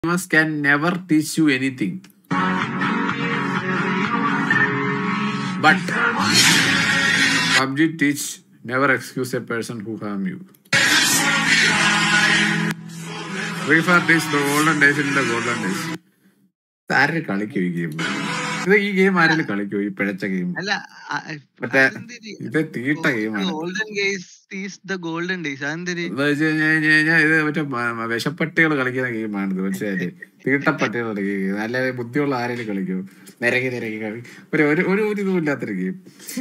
gamers can never teach you anything. But PUBG teach never excuse a person who harm you. Free Fire teach the golden days in the golden days. ആരും കളിക്കും ഈ game ഇത് ഈ game ആരെങ്കിലും കളിക്കോ ഈ പിഴച്ച game അല്ല മറ്റേ ഇത് തീട്ട ഗെയിമാണ് golden gaze is the golden days അതെന്തൊരു എന്താ വെച്ച് കഴിഞ്ഞാൽ ഇത് മറ്റേ മ- മ- വിഷപ്പട്ടികൾ കളിക്കുന്ന ഗെയിമാണിത് മനസ്സിലായില്ലേ തീട്ടപ്പട്ടികൾ കളിക്കുക നല്ല ബുദ്ധിയുള്ള ആരെങ്കിലും കളിക്കും നിരങ്ങി നിരങ്ങി കളി ഒരു ഒരു ഒരു ഒരു ഇതും ഇല്ലാത്തൊരു ഗെയിം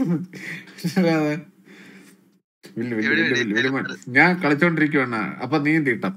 ഞാൻ കളിച്ചോണ്ടിരിക്കുവാണ് അപ്പൊ നീ തീട്ടം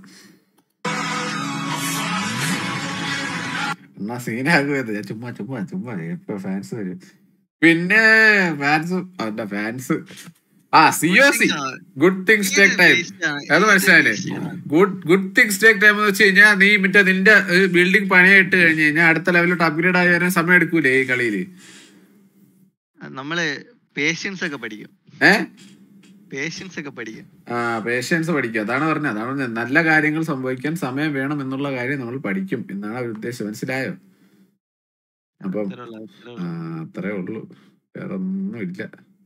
എന്നാ സീനാകുന്നത് ഞാൻ ചുമ്മാ ചുമ്മാ ചുമ്മാ ഇപ്പൊ ഫാൻസ് വരും പിന്നെ ഫാൻസ് അവന്റെ ഫാൻസ് ആ സിഒ സി ഗുഡ് തിങ്സ് ടേക്ക് ടൈം അത് മനസ്സിലായില്ലേ good good things take time എന്ന് വെച്ച് കഴിഞ്ഞാൽ നീ മറ്റേ നിന്റെ ബിൽഡിംഗ് പണിയായിട്ട് കഴിഞ്ഞ് കഴിഞ്ഞാൽ അടുത്ത ലെവലിലോട്ട് അപ്ഗ്രേഡ് ആയി വരാൻ സമയം എടുക്കൂലേ ഈ കളിയില് നമ്മള് പേഷ്യൻസ് ഒക്കെ പഠിക്കും ഏ പേഷ്യൻസ് ഒക്കെ പഠിക്കും ആ പേഷ്യൻസ് പഠിക്കും അതാണ് പറഞ്ഞത് അതാണ് പറഞ്ഞത് നല്ല കാര്യങ്ങൾ സംഭവിക്കാൻ സമയം വേണം എന്നുള്ള കാര്യം നമ്മൾ പഠിക്കും എന്നാണ് അവർ ഉദ്ദേശിച്ചത് മനസ്സിലായോ അപ്പം അത്രേ ഉള്ളൂ, അത്രേ ആ, ഉള്ളൂ. അത്രേ ഉള്ളൂ വേറെ ഒന്നും ഇല്ല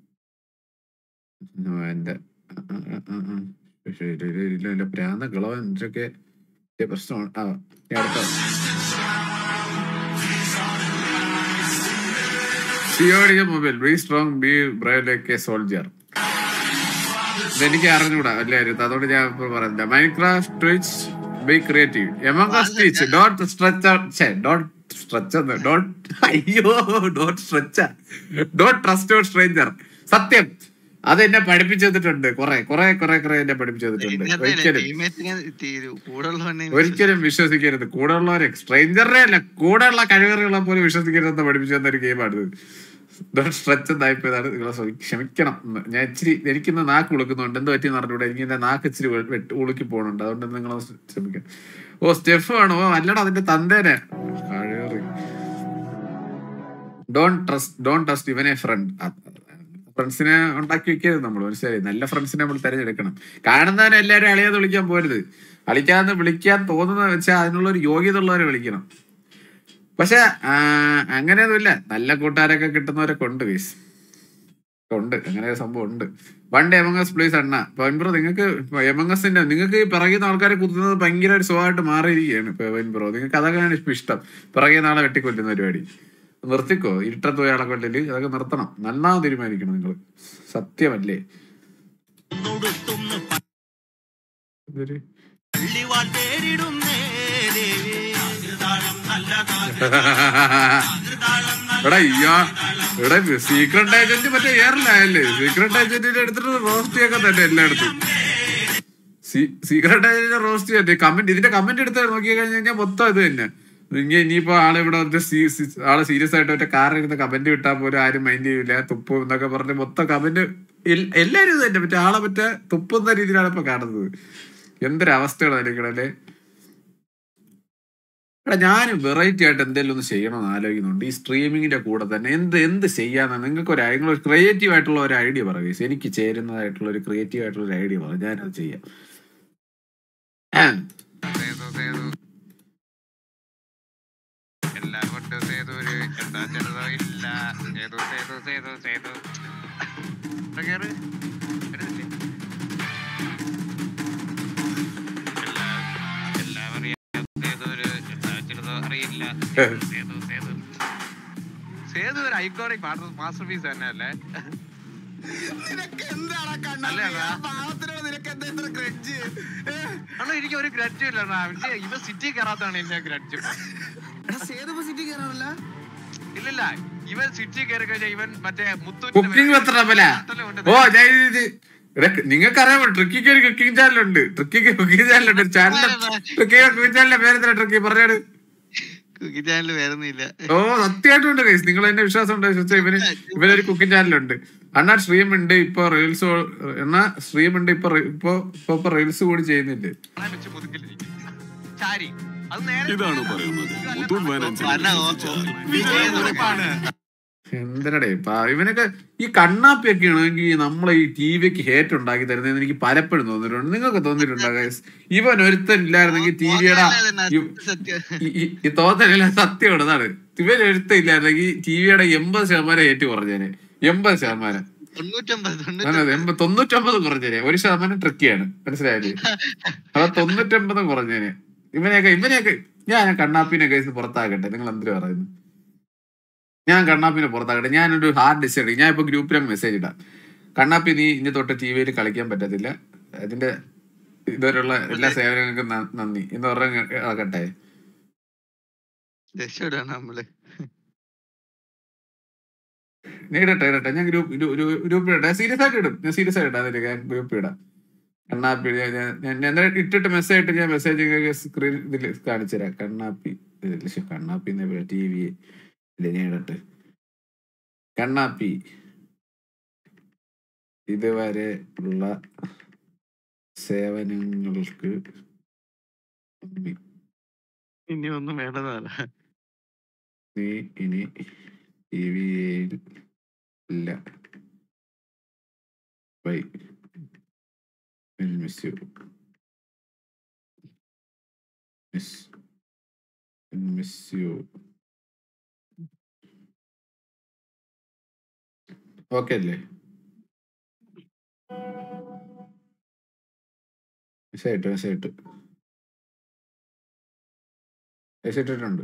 ആ, എന്റെ ആ, ആ, ആ, ആ, ആ. പക്ഷേ ഇല്ല, ഇല്ല, ഇല്ല, ഇല്ല, പ്രാന്ത കിളവൻ ഇതൊക്കെ വലിയ പ്രശ്നമാണ് ആ ഇനി അടുത്ത സിയോഡിക mobile be strong be brave like a soldier ഇതെനിക്ക് അറിഞ്ഞൂടാ വലിയ കാര്യം അതുകൊണ്ട് ഞാൻ ഇപ്പൊ പറയുന്നില്ല Minecraft Twitch be creative among stitch dot stretch dot stretch dot അയ്യോ dot stretch dot trust stranger സത്യം അത് എന്നെ പഠിപ്പിച്ചു തന്നിട്ടുണ്ട് കുറെ കുറെ കുറെ കുറെ എന്നെ പഠിപ്പിച്ചു തന്നിട്ടുണ്ട് ഇതിനകത്ത് ഒരിക്കലും ടീമേറ്റിനെ തീരു കൂടെ ഉള്ളവനെ ഒരിക്കലും വിശ്വസിക്കരുത് കൂടെ ഉള്ളവരെ സ്ട്രേഞ്ചറിനെ അല്ല കൂടെ ഉള്ള കഴിവുകളെ പോലും വിശ്വസിക്കരുതെന്ന് പഠിപ്പിച്ചു തന്ന ഒരു ഗെയിമാണിത് സ്ട്രെച്ച് എന്നായിപ്പോയതാണ് നിങ്ങളെ ശ്രമി- ക്ഷമിക്കണം എന്ന്. ഞാൻ ഇച്ചിരി എനിക്കിന്ന് നാക്ക് ഉളുക്കുന്നുണ്ട് എന്ത് പറ്റിയെന്ന് പറഞ്ഞൂടെ എനിക്ക് എന്റെ നാക്ക് ഇച്ചിരി വെ- വെട്ട് ഉളുക്കി പോകുന്നുണ്ട് അതുകൊണ്ട് നിങ്ങൾ ക്ഷമിക്കാം ഓ സ്റ്റെഫ് ആണോ ഓ അല്ലടാ അതിന്റെ തന്തേനെ ഡോൺ ട്രസ്റ്റ് ഡോൺ ട്രസ്റ്റ് ഇവനെ ഫ്രണ്ട് ഫ്രണ്ട്സിനെ ഉണ്ടാക്കി വെക്കരുത് നമ്മൾ മനസ്സിലായി നല്ല ഫ്രണ്ട്സിനെ നമ്മൾ തിരഞ്ഞെടുക്കണം കാണുന്നവനെ എല്ലാവരും അളിയാതെ വിളിക്കാൻ പോരുത് കളിക്കാന്ന് വിളിക്കാൻ തോന്നുന്ന വെച്ചാൽ അതിനുള്ള ഒരു യോഗ്യത ഉള്ളവരെ വിളിക്കണം പക്ഷെ അങ്ങനെയൊന്നുമില്ല നല്ല കൂട്ടുകാരൊക്കെ കിട്ടുന്നവരൊക്കെ ഉണ്ട് ഗൈസ് ഉണ്ട് അങ്ങനെ ഒരു സംഭവം ഉണ്ട് പണ്ട് എമംഗസ് പ്ലീസ് അണ്ണ ബ്രോ നിങ്ങൾക്ക് എമംഗസിന്റെ നിങ്ങൾക്ക് ഈ പിറകുന്ന ആൾക്കാരെ കുത്തുന്നത് ഭയങ്കര ഒരു സുഖമായിട്ട് മാറിയിരിക്കുകയാണ് ഇപ്പൊ ബ്രോ നിങ്ങൾക്ക് അതൊക്കെയാണ് ഇപ്പൊ ഇഷ്ടം പിറകെ നാളെ വെട്ടിക്കൊല്ലുന്ന പരിപാടി നിർത്തിക്കോ ഇരുട്ടത്ത് പോയ ആളെ കൊല്ലല് അതൊക്കെ നിർത്തണം നന്നാവും തീരുമാനിക്കണം നിങ്ങൾ സത്യമല്ലേ ഇതൊരു എടാ ഇയ്യാ എടാ സീക്രട്ട് ഏജന്റ് മറ്റേ എയറിലായല്ലേ സീക്രട്ട് ഏജന്റിന്റെ എടുത്തിട്ട് റോസ്റ്റ് ഒക്കെ തന്നെ എല്ലായിടത്തും സീക്രട്ട് ഏജന്റ് റോസ്റ്റ് ചെയ്യട്ടെ കമന്റ് ഇതിന്റെ കമന്റ് എടുത്ത് നോക്കി കഴിഞ്ഞ് കഴിഞ്ഞാൽ മൊത്തം ഇത് തന്നെ ഇനി ഇനിയിപ്പോ ആള് ഇവിടെ വന്നിട്ട് സീ- സീ- ആള് സീരിയസ് ആയിട്ട് മറ്റേ കാറിൽ ഇരുന്ന് കമന്റ് വിട്ടാൽ പോലും ആരും മൈൻഡ് ചെയ്യില്ല തുപ്പും എന്നൊക്കെ പറഞ്ഞ് മൊത്തം കമന്റ് എല്ലാരും ഇത് തന്നെ മറ്റേ ആളെ മറ്റേ തുപ്പുന്ന രീതിയിലാണ് ഇപ്പൊ കാണുന്നത് എന്തൊരവസ്ഥയാണ് അതിലേക്കടല്ലേ എടാ ഞാൻ വെറൈറ്റി ആയിട്ട് എന്തെങ്കിലും ഒന്ന് ചെയ്യണമെന്ന് ആലോചിക്കുന്നുണ്ട് ഈ സ്ട്രീമിങ്ങിന്റെ കൂടെ തന്നെ എന്ത് എന്ത് ചെയ്യാന്നാണ് നിങ്ങൾക്ക് ഒരു നിങ്ങൾ ഒരു ക്രിയേറ്റീവ് ആയിട്ടുള്ള ഒരു ഐഡിയ പറയുക എനിക്ക് ചേരുന്നതായിട്ടുള്ള ഒരു ക്രിയേറ്റീവ് ആയിട്ടുള്ള ഒരു ഐഡിയ പറ ഞാനത് ചെയ്യാം ആ, എല്ലാം കൊണ്ട് സേതു ഒരു എന്താ ചെറുതോ ഇല്ല സേതു സേതു സേതു സേതു ഇവിടെ കേറ്. വരുന്നില്ലേ? എല്ലാം എല്ലാം അറിയാം സേതു ഒരു എന്താ ചെറുതോ അറിയില്ല സേതു സേതു സേതു സേതു ഒരു ഐക്കോണിക് മാസ്റ്റർ പീസ് തന്നെ അല്ലേ അല്ലേടാ? അണ്ണാ എനിക്ക് ഒരു ഗ്രഡ്ജും ഇല്ല അണ്ണാ. പക്ഷേ ഇവ സിറ്റി കയറാത്തതാണ് എന്റെ ഗ്രഡ്ജ് ഇല്ലില്ല ഇവൻ സിറ്റി കയറി കഴിഞ്ഞാൽ ഇവൻ മറ്റേ കുക്കിംഗ് വെത്തണമല്ല ഓ ഞാൻ ഇത് നിങ്ങൾക്കറിയാമോ ട്രിക്കിക്ക് ഒരു കുക്കിംഗ് ചാനലുണ്ട് ട്രിക്കിക്ക് കുക്കിംഗ് ചാനലുണ്ട് ചാനൽ ട്രിക്കിക്ക് കുക്കിംഗ് ചാനലിന്റെ പേരെന്താ ട്രിക്കി പറഞ്ഞാട് കുക്കി ചാനൽ വേറൊന്നുമില്ല ഓ സത്യമായിട്ടുണ്ട് ഗൈസ് നിങ്ങൾ എന്നെ വിശ്വാസം ഉണ്ട് വിശ്വസിച്ചാ ഇവന് ഇവനൊരു കുക്കിംഗ് ചാനലുണ്ട് അണ്ണാ സ്ട്രീം ഉണ്ട് ഇപ്പൊ റീൽസ് എന്നാ സ്ട്രീം ഉണ്ട് ഇപ്പൊ re- ഇപ്പൊ ഇപ്പൊ ഇപ്പൊ റീൽസ് കൂടി ചെയ്യുന്നില്ലേ വെച്ച് മുതുക്കിലിരിക്കും ചാരി അത് നേരെ ഇതാണ് പറയുന്നത് മുത്തൂറ്റ് ഫൈനാൻസിൽ പറഞ്ഞ ഓ- ഓ- വിജയ് എന്ന് പറഞ്ഞ എന്തിനടേ ഇപ്പൊ ഇവനൊക്കെ ഈ കണ്ണാപ്പിയൊക്കെ ആണെങ്കിൽ നമ്മളെ ഈ ടി വിക്ക് ഹേറ്റ് ഉണ്ടാക്കി തരുന്നതെന്ന് എനിക്ക് പലപ്പോഴും തോന്നിയിട്ടുണ്ട് നിങ്ങൾക്ക് തോന്നിയിട്ടുണ്ടോ guys? ഇവൻ ഒരുത്തൻ ഇല്ലായിരുന്നെങ്കിൽ ടി വിയുടെ സത്യം ഈ തോന്നലില്ല സത്യമാണ് അതാണ് ഇവൻ ഒരുത്തൻ ഇല്ലായിരുന്നെങ്കിൽ ടി വിയുടെ എൺപത് ശതമാനം ഹേറ്റ് കുറഞ്ഞേനെ എൺപത് ശതമാനം തൊണ്ണൂറ്റൊമ്പത് അതെ, തൊണ്ണൂറ്റൊമ്പത് എൺപത് തൊണ്ണൂറ്റൊമ്പത് കുറഞ്ഞേനെ ഒരു ശതമാനം ട്രിക്കിയാണ് മനസ്സിലായില്ലേ അപ്പൊ തൊണ്ണൂറ്റൊമ്പത് കുറഞ്ഞേനെ ഇവനെയൊക്കെ ഇവനെയൊക്കെ ഞാൻ കണ്ണാപ്പിനെ കേസ് പുറത്താക്കട്ടെ നിങ്ങൾ എന്തിനു പറയുന്നു ഞാൻ കണ്ണാപ്പിനെ പുറത്താക്കട്ടെ ഞാനൊരു ഹാർഡ് ഡിസൈഡ് ഞാൻ ഇപ്പൊ ഗ്രൂപ്പിൽ മെസ്സേജ് ഇടാം കണ്ണാപ്പി നീ ഇനി തൊട്ട് ടി വിയിൽ കളിക്കാൻ പറ്റത്തില്ല അതിന്റെ ഇതുവരെയുള്ള എല്ലാ സേവനങ്ങൾക്കും ന- നന്ദി എന്ന് പറഞ്ഞ ആകട്ടെ രക്ഷപ്പെടാണ് നമ്മള് ഞാൻ ഇടട്ടെ ഇടട്ടെ ഞാൻ ഗ്രൂപ്പ് ഗ്രൂപ്പിൽ ഇടാം സീരിയസ് ആയിട്ട് ഇടും ഞാൻ സീരിയസ് ആയിട്ട് അതിൽ ഞാൻ ഗ്രൂപ്പിൽ ഇടാം കണ്ണാപ്പി ഞാൻ ഞാൻ- ഞാൻ ഞാൻ എന്തായാലും ഇട്ടിട്ട് മെസ്സേജ് ഇട്ട് ഞാൻ മെസ്സേജ് സ്ക്രീൻ ഇതിൽ കാണിച്ചു തരാം കണ്ണാപ്പി ഇതില് ശ്ശെ, കണ്ണാപ്പി ടി വി ഇല്ല ഞാൻ ഇടട്ടെ കണ്ണാപ്പി ഇതുവരെ ഉള്ള സേവനങ്ങൾക്ക് നന്ദി. ഇനി ഒന്നും വേണ്ടതല്ല നീ ഇനി ടി വിയിൽ ഇല്ല bye miss you miss miss you okay അല്ലേ മെസ്സേജ് ഇട്ടു മെസ്സേജ് ഇട്ടു മെസ്സേജ് ഇട്ടിട്ടുണ്ട്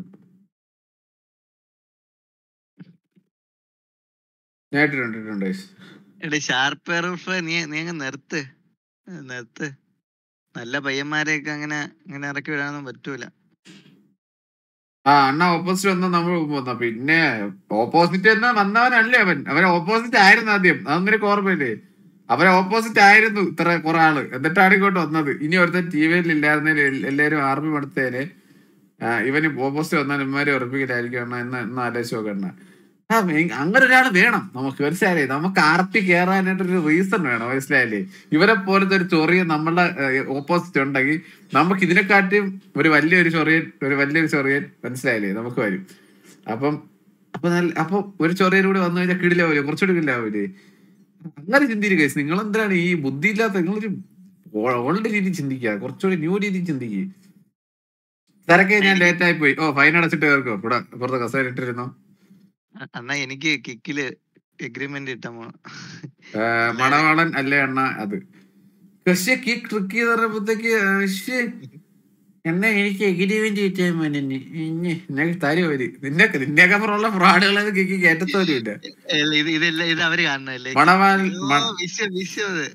ഞാൻ ഇട്ടിട്ടുണ്ട് ഇട്ടിട്ടുണ്ട് guys. എടേ ഷാർപ്പ് റൂഫ് നീ നീ അങ്ങ് നിർത്ത് നിർത്ത് നല്ല പയ്യന്മാരെയൊക്കെ അങ്ങനെ അങ്ങനെ ഇറക്കി വിടാനൊന്നും പറ്റൂല ആ അണ്ണ ഓപ്പോസിറ്റ് വന്ന നമ്മൾ വന്ന പിന്നെ ഓപ്പോസിറ്റ് എന്ന് വന്നവനല്ലേ അവൻ അവൻ ഓപ്പോസിറ്റ് ആയിരുന്നു ആദ്യം അതൊന്നും ഓർമ്മയില്ലേ അവൻ ഓപ്പോസിറ്റ് ആയിരുന്നു ഇത്ര കുറെ ആള് എന്നിട്ടാണ് ഇങ്ങോട്ട് വന്നത് ഇനി ഒരുത്തൻ ടി വിയിൽ ഇല്ലായിരുന്നേല് എല്ലാരും ആർമി മടുത്തേല് ഇവന് ഓപ്പോസിറ്റ് വന്നാൽ ഇമാരെ ഉറപ്പിക്കലായിരിക്കും അണ്ണ എന്ന് എന്ന് ആലോചിച്ച് നോക്കണ്ണ ആ മെ- അങ്ങനെ ഒരാൾ വേണം നമുക്ക് മനസ്സിലായില്ലേ നമുക്ക് ആർപ്പി കയറാനായിട്ടൊരു റീസൺ വേണം മനസ്സിലായില്ലേ ഇവരെ പോലത്തെ ഒരു ചൊറിയ നമ്മളുടെ ഓപ്പോസിറ്റ് ഉണ്ടെങ്കിൽ നമുക്ക് ഇതിനെക്കാട്ടിയും ഒരു വലിയൊരു ചൊറിയൻ ഒരു വലിയൊരു ചൊറിയൻ മനസ്സിലായില്ലേ നമുക്ക് വരും അപ്പം അപ്പൊ നല്ല അപ്പൊ ഒരു ചൊറിയൻ കൂടെ വന്നു കഴിഞ്ഞാൽ കിടിലാവൂലേ കുറച്ചുകൂടി കിടിലാവൂലേ അങ്ങനെ ചിന്തിക്കുക കേസ് നിങ്ങൾ എന്തിനാണ് ഈ ബുദ്ധി ഇല്ലാത്ത നിങ്ങളൊരു ഓൾഡ് രീതി ചിന്തിക്കുക കുറച്ചുകൂടി ന്യൂ രീതി ചിന്തിക്കുക തിരക്കെ ഞാൻ ലേറ്റ് ആയി പോയി ഓ ഫൈൻ അടച്ചിട്ട് കേൾക്കോ ഇവിടെ പുറത്ത് കസേര ഇട്ടിരുന്നോ അ- അണ്ണാ എനിക്ക് കിക്കില് എഗ്രിമെന്റ് ഇട്ടാൻ പോണം ആ, മണവാളൻ അല്ലേ അണ്ണ അത് പക്ഷെ ഈ ട്രിക്ക് ചെയ്ത് പറഞ്ഞപ്പോഴത്തേക്ക് ശ്ശേ, എന്നാ എനിക്ക് എഗ്രിമെന്റ് കിട്ടാൻ വേണ്ടി എന്നെ തരുമര് നിന്നെ നിന്നെയൊക്കെ അപ്പുറമുള്ള ഫ്രോഡുകളത് കിക്ക് കയറ്റത്തോലും ഇല്ല ഏ, ഇത് ഇതെല്ലാം ഇത് അവര് കാണണല്ലേ മണവാൾ ഓ, വിശ്വ വിശ്വ അത്.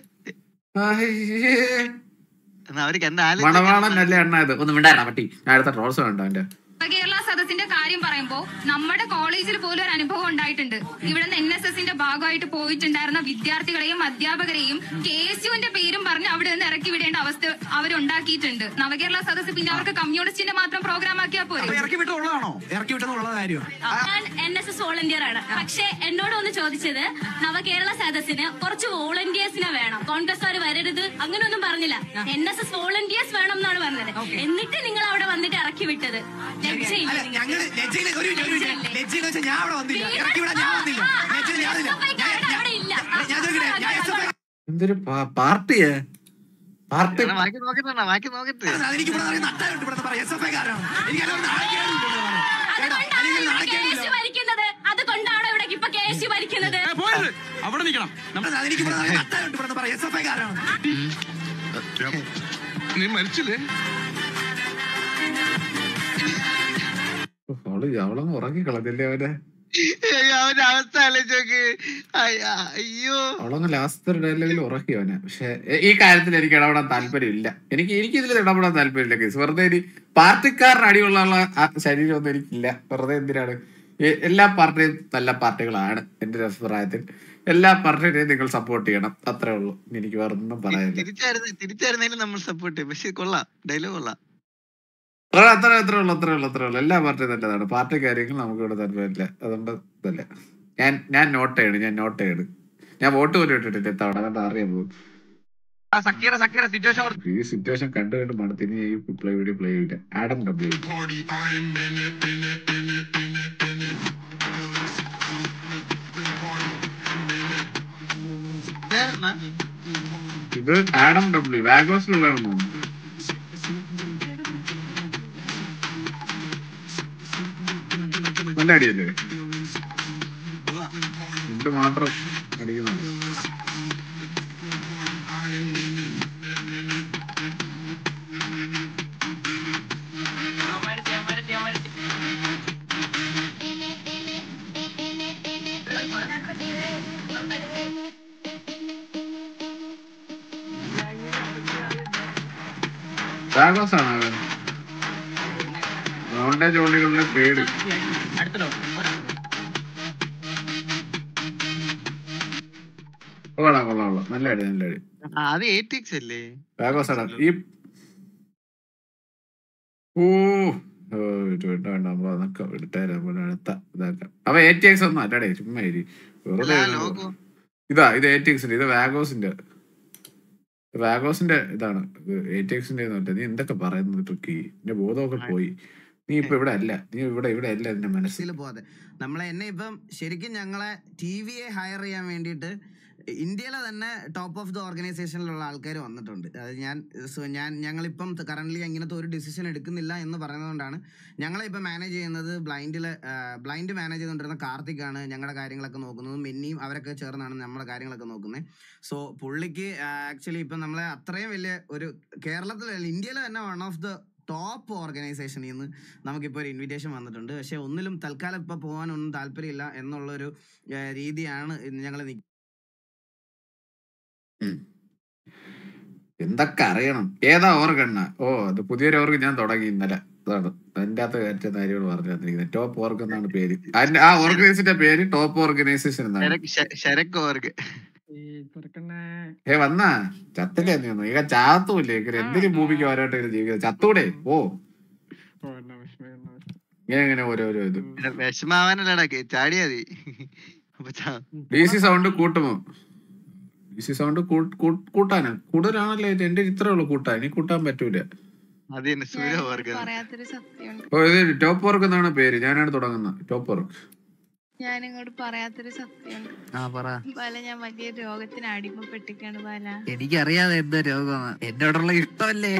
എന്നാ അവർക്ക് എന്താ മണവാളൻ അല്ലേ അണ്ണ ഇത് ഒന്ന് മിണ്ടാ പട്ടി ഞാൻ അടുത്ത ട്രോൾസ് വേണ്ട അവന്റെ കേരള സദസ്സിന്റെ കാര്യം പറയുമ്പോ നമ്മുടെ കോളേജിൽ പോലും ഒരു അനുഭവം ഉണ്ടായിട്ടുണ്ട് ഇവിടുന്ന് എൻ എസ് എസിന്റെ ഭാഗമായിട്ട് പോയിട്ടുണ്ടായിരുന്ന വിദ്യാർത്ഥികളെയും അധ്യാപകരെയും കെ എസ് യുവിന്റെ പേരും പറഞ്ഞ് അവിടെ നിന്ന് ഇറക്കി വിടേണ്ട അവസ്ഥ അവരുണ്ടാക്കിയിട്ടുണ്ട് നവകേരള സദസ്സ് പിന്നെ അവർക്ക് കമ്മ്യൂണിസ്റ്റിന്റെ മാത്രം പ്രോഗ്രാം ആക്കിയാൽ അപ്പൊ പോരെ ഇറക്കി വിട്ടുള്ളതാണോ ഇറക്കി വിട്ടെന്നുള്ള കാര്യം ഞാൻ എൻ എസ് എസ് വോളണ്ടിയർ ആണ് പക്ഷെ എന്നോട് ഒന്ന് ചോദിച്ചത് നവകേരള സദസ്സിന് കുറച്ച് വോളണ്ടിയേഴ്സിനെ വേണം കോൺഗ്രസ്സുകാർ വരരുത് അങ്ങനെയൊന്നും പറഞ്ഞില്ല എൻ എസ് എസ് വോളണ്ടിയേഴ്സ് വേണം എന്നാണ് പറഞ്ഞത് എന്നിട്ട് നിങ്ങൾ അവിടെ വന്നിട്ട് ഇറക്കി വിട്ടത് ലജ്ജയില്ല അല്ല നിങ്ങൾക്ക്? ഞങ്ങള് ലജ്ജയില് ഒരു മിനിറ്റ്, ഒരു മിനിറ്റ്. ലജ്ജയില് വെച്ചാൽ ഞാൻ അവിടെ വന്നില്ല ഇറക്കി വിടാൻ ഞാൻ വന്നില്ല ആ, ആ, ലജ്ജയില് ഞാൻ വന്നില്ല SFI ഞാൻ- കാരൻ ഞാൻ- അവിടെ ഇല്ല. ഞാൻ ചോദിക്കട്ടെ ഞാൻ എസ് എഫ് ഐ എന്തൊരു പാ- പാർട്ടിയാ പാർട്ടി ബാക്കി നോക്കട്ടെ ബാക്കി നോക്കട്ടെ അതെനിക്ക് ഇവിടെ അറിയാം നട്ടായിട്ട് ഇവിടെ പറയാം എസ് എഫ് ഐ കാരാണ് എനിക്ക് അല്ലാതെ നാണക്കേടില്ല ഇവിടെ പറയാൻ. കേട്ടോ? അതുകൊണ്ടാണോ എനിക്ക് ഇവിടെ നാണക്കേടില്ല. KSU ഭരിക്കുന്നത് അതുകൊണ്ടാണോ ഇവിടെ ഇപ്പൊ കെ എസ് യു ഭരിക്കുന്നത് പോയത് അവിടെ നിൽക്കണം അതെനിക്ക് ഇവിടെ അറിയാം നട്ടായിട്ട് ഇവിടെ പറയാം എസ് എഫ് ഐ കാരാണ് നീ മരിച്ചില്ലേ അവള് അവളങ്ങ് ഉറങ്ങി കളഞ്ഞല്ലേ അവനെ അയ്യോ, അവന്റെ അവസ്ഥ ആലോചിച്ച് അയ്യോ അവളങ്ങ് ലാസ്റ്റ് ഡയലോഗിൽ ഉറക്കി അവനെ പക്ഷെ ഈ കാര്യത്തിൽ എനിക്ക് ഇടപെടാൻ താല്പര്യമില്ല എനിക്ക് എനിക്ക് ഇതിൽ ഇടപെടാൻ താല്പര്യമില്ല കേസ് വെറുതെ ഒരു പാർട്ടിക്കാരന് അടിയുള്ള ആ ശരീരമൊന്നും എനിക്കില്ല വെറുതെ എന്തിനാണ് എ- എല്ലാ പാർട്ടിയും നല്ല പാർട്ടികളാണ് എന്റെ ഒരു അഭിപ്രായത്തിൽ എല്ലാ പാർട്ടിയെയും നിങ്ങൾ സപ്പോർട്ട് ചെയ്യണം അത്രേ ഉള്ളൂ എനിക്ക് വേറെ ഒന്നും പറയാനില്ല തിരിച്ചായിരുന്നു തിരിച്ചായിരുന്നേലും നമ്മൾ സപ്പോർട്ട് ചെയ്യും പക്ഷെ കൊള്ളാം ഡയലോഗ് കൊള്ളാം ആ, അത്ര അത്രേ ഉള്ളൂ അത്രേ ഉള്ളൂ അത്രേ ഉള്ളൂ എല്ലാ പാർട്ടിയും നല്ലതാണ് പാർട്ടി കാര്യങ്ങൾ നമുക്ക് ഇവിടെ താല്പര്യമില്ല അതുകൊണ്ട് ഇതല്ല ഞാൻ ഞാൻ നോട്ട് ചെയ്യണം ഞാൻ നോട്ട് ചെയ്യണം ഞാൻ വോട്ട് പോലും ഇട്ടിട്ടില്ല തവണ അതുകൊണ്ട് അറിയാൻ പോകും സക്കീറ സക്കീറ സിറ്റുവേഷൻ ഈ സിറ്റുവേഷൻ കണ്ടു കണ്ട് മടുത്തിന് ഈ പ്ലേ വീഡിയോ പ്ലേ ചെയ്യില്ല ആഡം ഡബ്ല്യു എന്നാ ഇത് ആഡം ഡബ്ല്യു വാഗോസിലുള്ളതാണെന്ന് തോന്നുന്നു നല്ല അടിയല്ലേ ഇത് മാത്രം അടിക്കുന്നുണ്ട് വാഗോസ് ആണ് അവൻ അവന്റെ ജോലികളുടെ പേര് കൊള്ളാം കൊള്ളാം കൊള്ളാം നല്ല അടി നല്ല അടി ആ, അത് എയ്റ്റിക്സ് അല്ലേ വാഗോസ് ആണ് ഈ ഓ ഓ, ഇത് വേണ്ട വേണ്ട നമ്മൾ അതൊക്കെ എടുത്തേരാ നമ്മൾ അടുത്ത ഇതാക്കാം അവ എ ടി എക്സ് ഒന്നും അല്ലടേ ചുമ്മാ ഇരി വെറുതെ ആ, ഇരുന്ന് ലോഗോ ഇതാ ഇത് എ ടി എക്സിന്റെ ഇത് വാഗോസിന്റെ വാഗോസിന്റെ ഇതാണ് എ ടി എക്സിന്റെ നീ എന്തൊക്കെ പറയുന്നത് ട്രിക്കി എന്റെ ബോധമൊക്കെ പോയി നീ ഇപ്പൊ ഇവിടെ അല്ല നീ ഇവിടെ ഇവിടെ അല്ല എന്റെ മനസ്സിൽ മനസ്സിൽ പോകാതെ നമ്മളെ എന്നെ ഇപ്പം ശരിക്കും ഞങ്ങളെ ടി വിയെ ഹയർ ചെയ്യാൻ വേണ്ടിയിട്ട് ഇന്ത്യയിലെ തന്നെ ടോപ്പ് ഓഫ് ദ ഓർഗനൈസേഷനിലുള്ള ആൾക്കാർ വന്നിട്ടുണ്ട് അത് ഞാൻ സോ ഞാൻ ഞങ്ങളിപ്പം കറന്റ് ഇങ്ങനത്തെ ഒരു ഡിസിഷൻ എടുക്കുന്നില്ല എന്ന് പറയുന്നതുകൊണ്ടാണ് ഞങ്ങളെ ഇപ്പം മാനേജ് ചെയ്യുന്നത് ബ്ലൈൻഡിൽ ബ്ലൈൻഡ് മാനേജ് ചെയ്തുകൊണ്ടിരുന്ന കാർത്തിക്കാണ് ഞങ്ങളുടെ കാര്യങ്ങളൊക്കെ നോക്കുന്നത് മെന്നിയും അവരൊക്കെ ചേർന്നാണ് നമ്മുടെ കാര്യങ്ങളൊക്കെ നോക്കുന്നത് സോ പുള്ളിക്ക് ആക്ച്വലി ഇപ്പം നമ്മളെ അത്രയും വലിയ ഒരു കേരളത്തിൽ ഇന്ത്യയിലെ തന്നെ വൺ ഓഫ് ദ ടോപ്പ് ഓർഗനൈസേഷനിൽ നിന്ന് നമുക്കിപ്പോൾ ഒരു ഇൻവിറ്റേഷൻ വന്നിട്ടുണ്ട് പക്ഷെ ഒന്നിലും തൽക്കാലം ഇപ്പോൾ പോകാനൊന്നും താല്പര്യമില്ല എന്നുള്ളൊരു ആ, രീതിയാണ് ഞങ്ങൾ എന്തൊക്കെ അറിയണം ഏതാ ഓർഗണ്ണ ഓ അത് പുതിയൊരു ഓർഗ് ഞാൻ തുടങ്ങി ഇന്നലെ അതാണ് അതിന്റെ അകത്ത് കയറ്റ കാര്യങ്ങൾ പറഞ്ഞു തന്നിരിക്കുന്നത് ടോപ്പ് ഓർഗ് എന്നാണ് പേര് അതിന്റെ ആ ഓർഗനൈസേഷന്റെ പേര് ടോപ്പ് ഓർഗനൈസേഷൻ എന്നാണ് ശരക് ശ- ശരക് ഓർഗ് ഏ വന്നാ ചത്തില്ലേ നീ ഒന്നും ഇക ചാത്തൂല്ലേ ഇങ്ങനെ എന്തിനും ഭൂമിക്ക് വരാട്ട് ജീവിക്കുന്നത് ചത്തൂടെ ഓ ഇങ്ങനെ ഇങ്ങനെ ഓരോരോ ഇത് വിഷമാവാനല്ലടാ കേ- ചാടിയാ മതി അപ്പൊ ചാ- ഡി സി സൗണ്ട് കൂട്ടുമോ ഡി സി സൗണ്ട് കൂട്ടാനാ കൂടുതലാണല്ലോ ഇത് എന്റെ ഇത്രേ ഉള്ളൂ കൂട്ടാൻ ഇനി കൂട്ടാൻ പറ്റൂല അത് തന്നെ സൂര്യ ഓർഗ് പറയാത്തൊരു സത്യമുണ്ട് ഓ ഇത് ടോപ്പ് വർക്ക് എന്നാണ് പേര് ഞാനാണ് തുടങ്ങുന്നത് ടോപ്പ് വർക്ക് ഞാൻ ഇങ്ങോട്ട് പറയാത്തൊരു സത്യമുണ്ട് ആ പറ ബാല ഞാൻ വലിയ രോഗത്തിന് അടിമപ്പെട്ടിക്കാണ് ബാല എനിക്കറിയാതെ എന്താ രോഗമാണ് എന്നോടുള്ള ഇഷ്ടമല്ലേ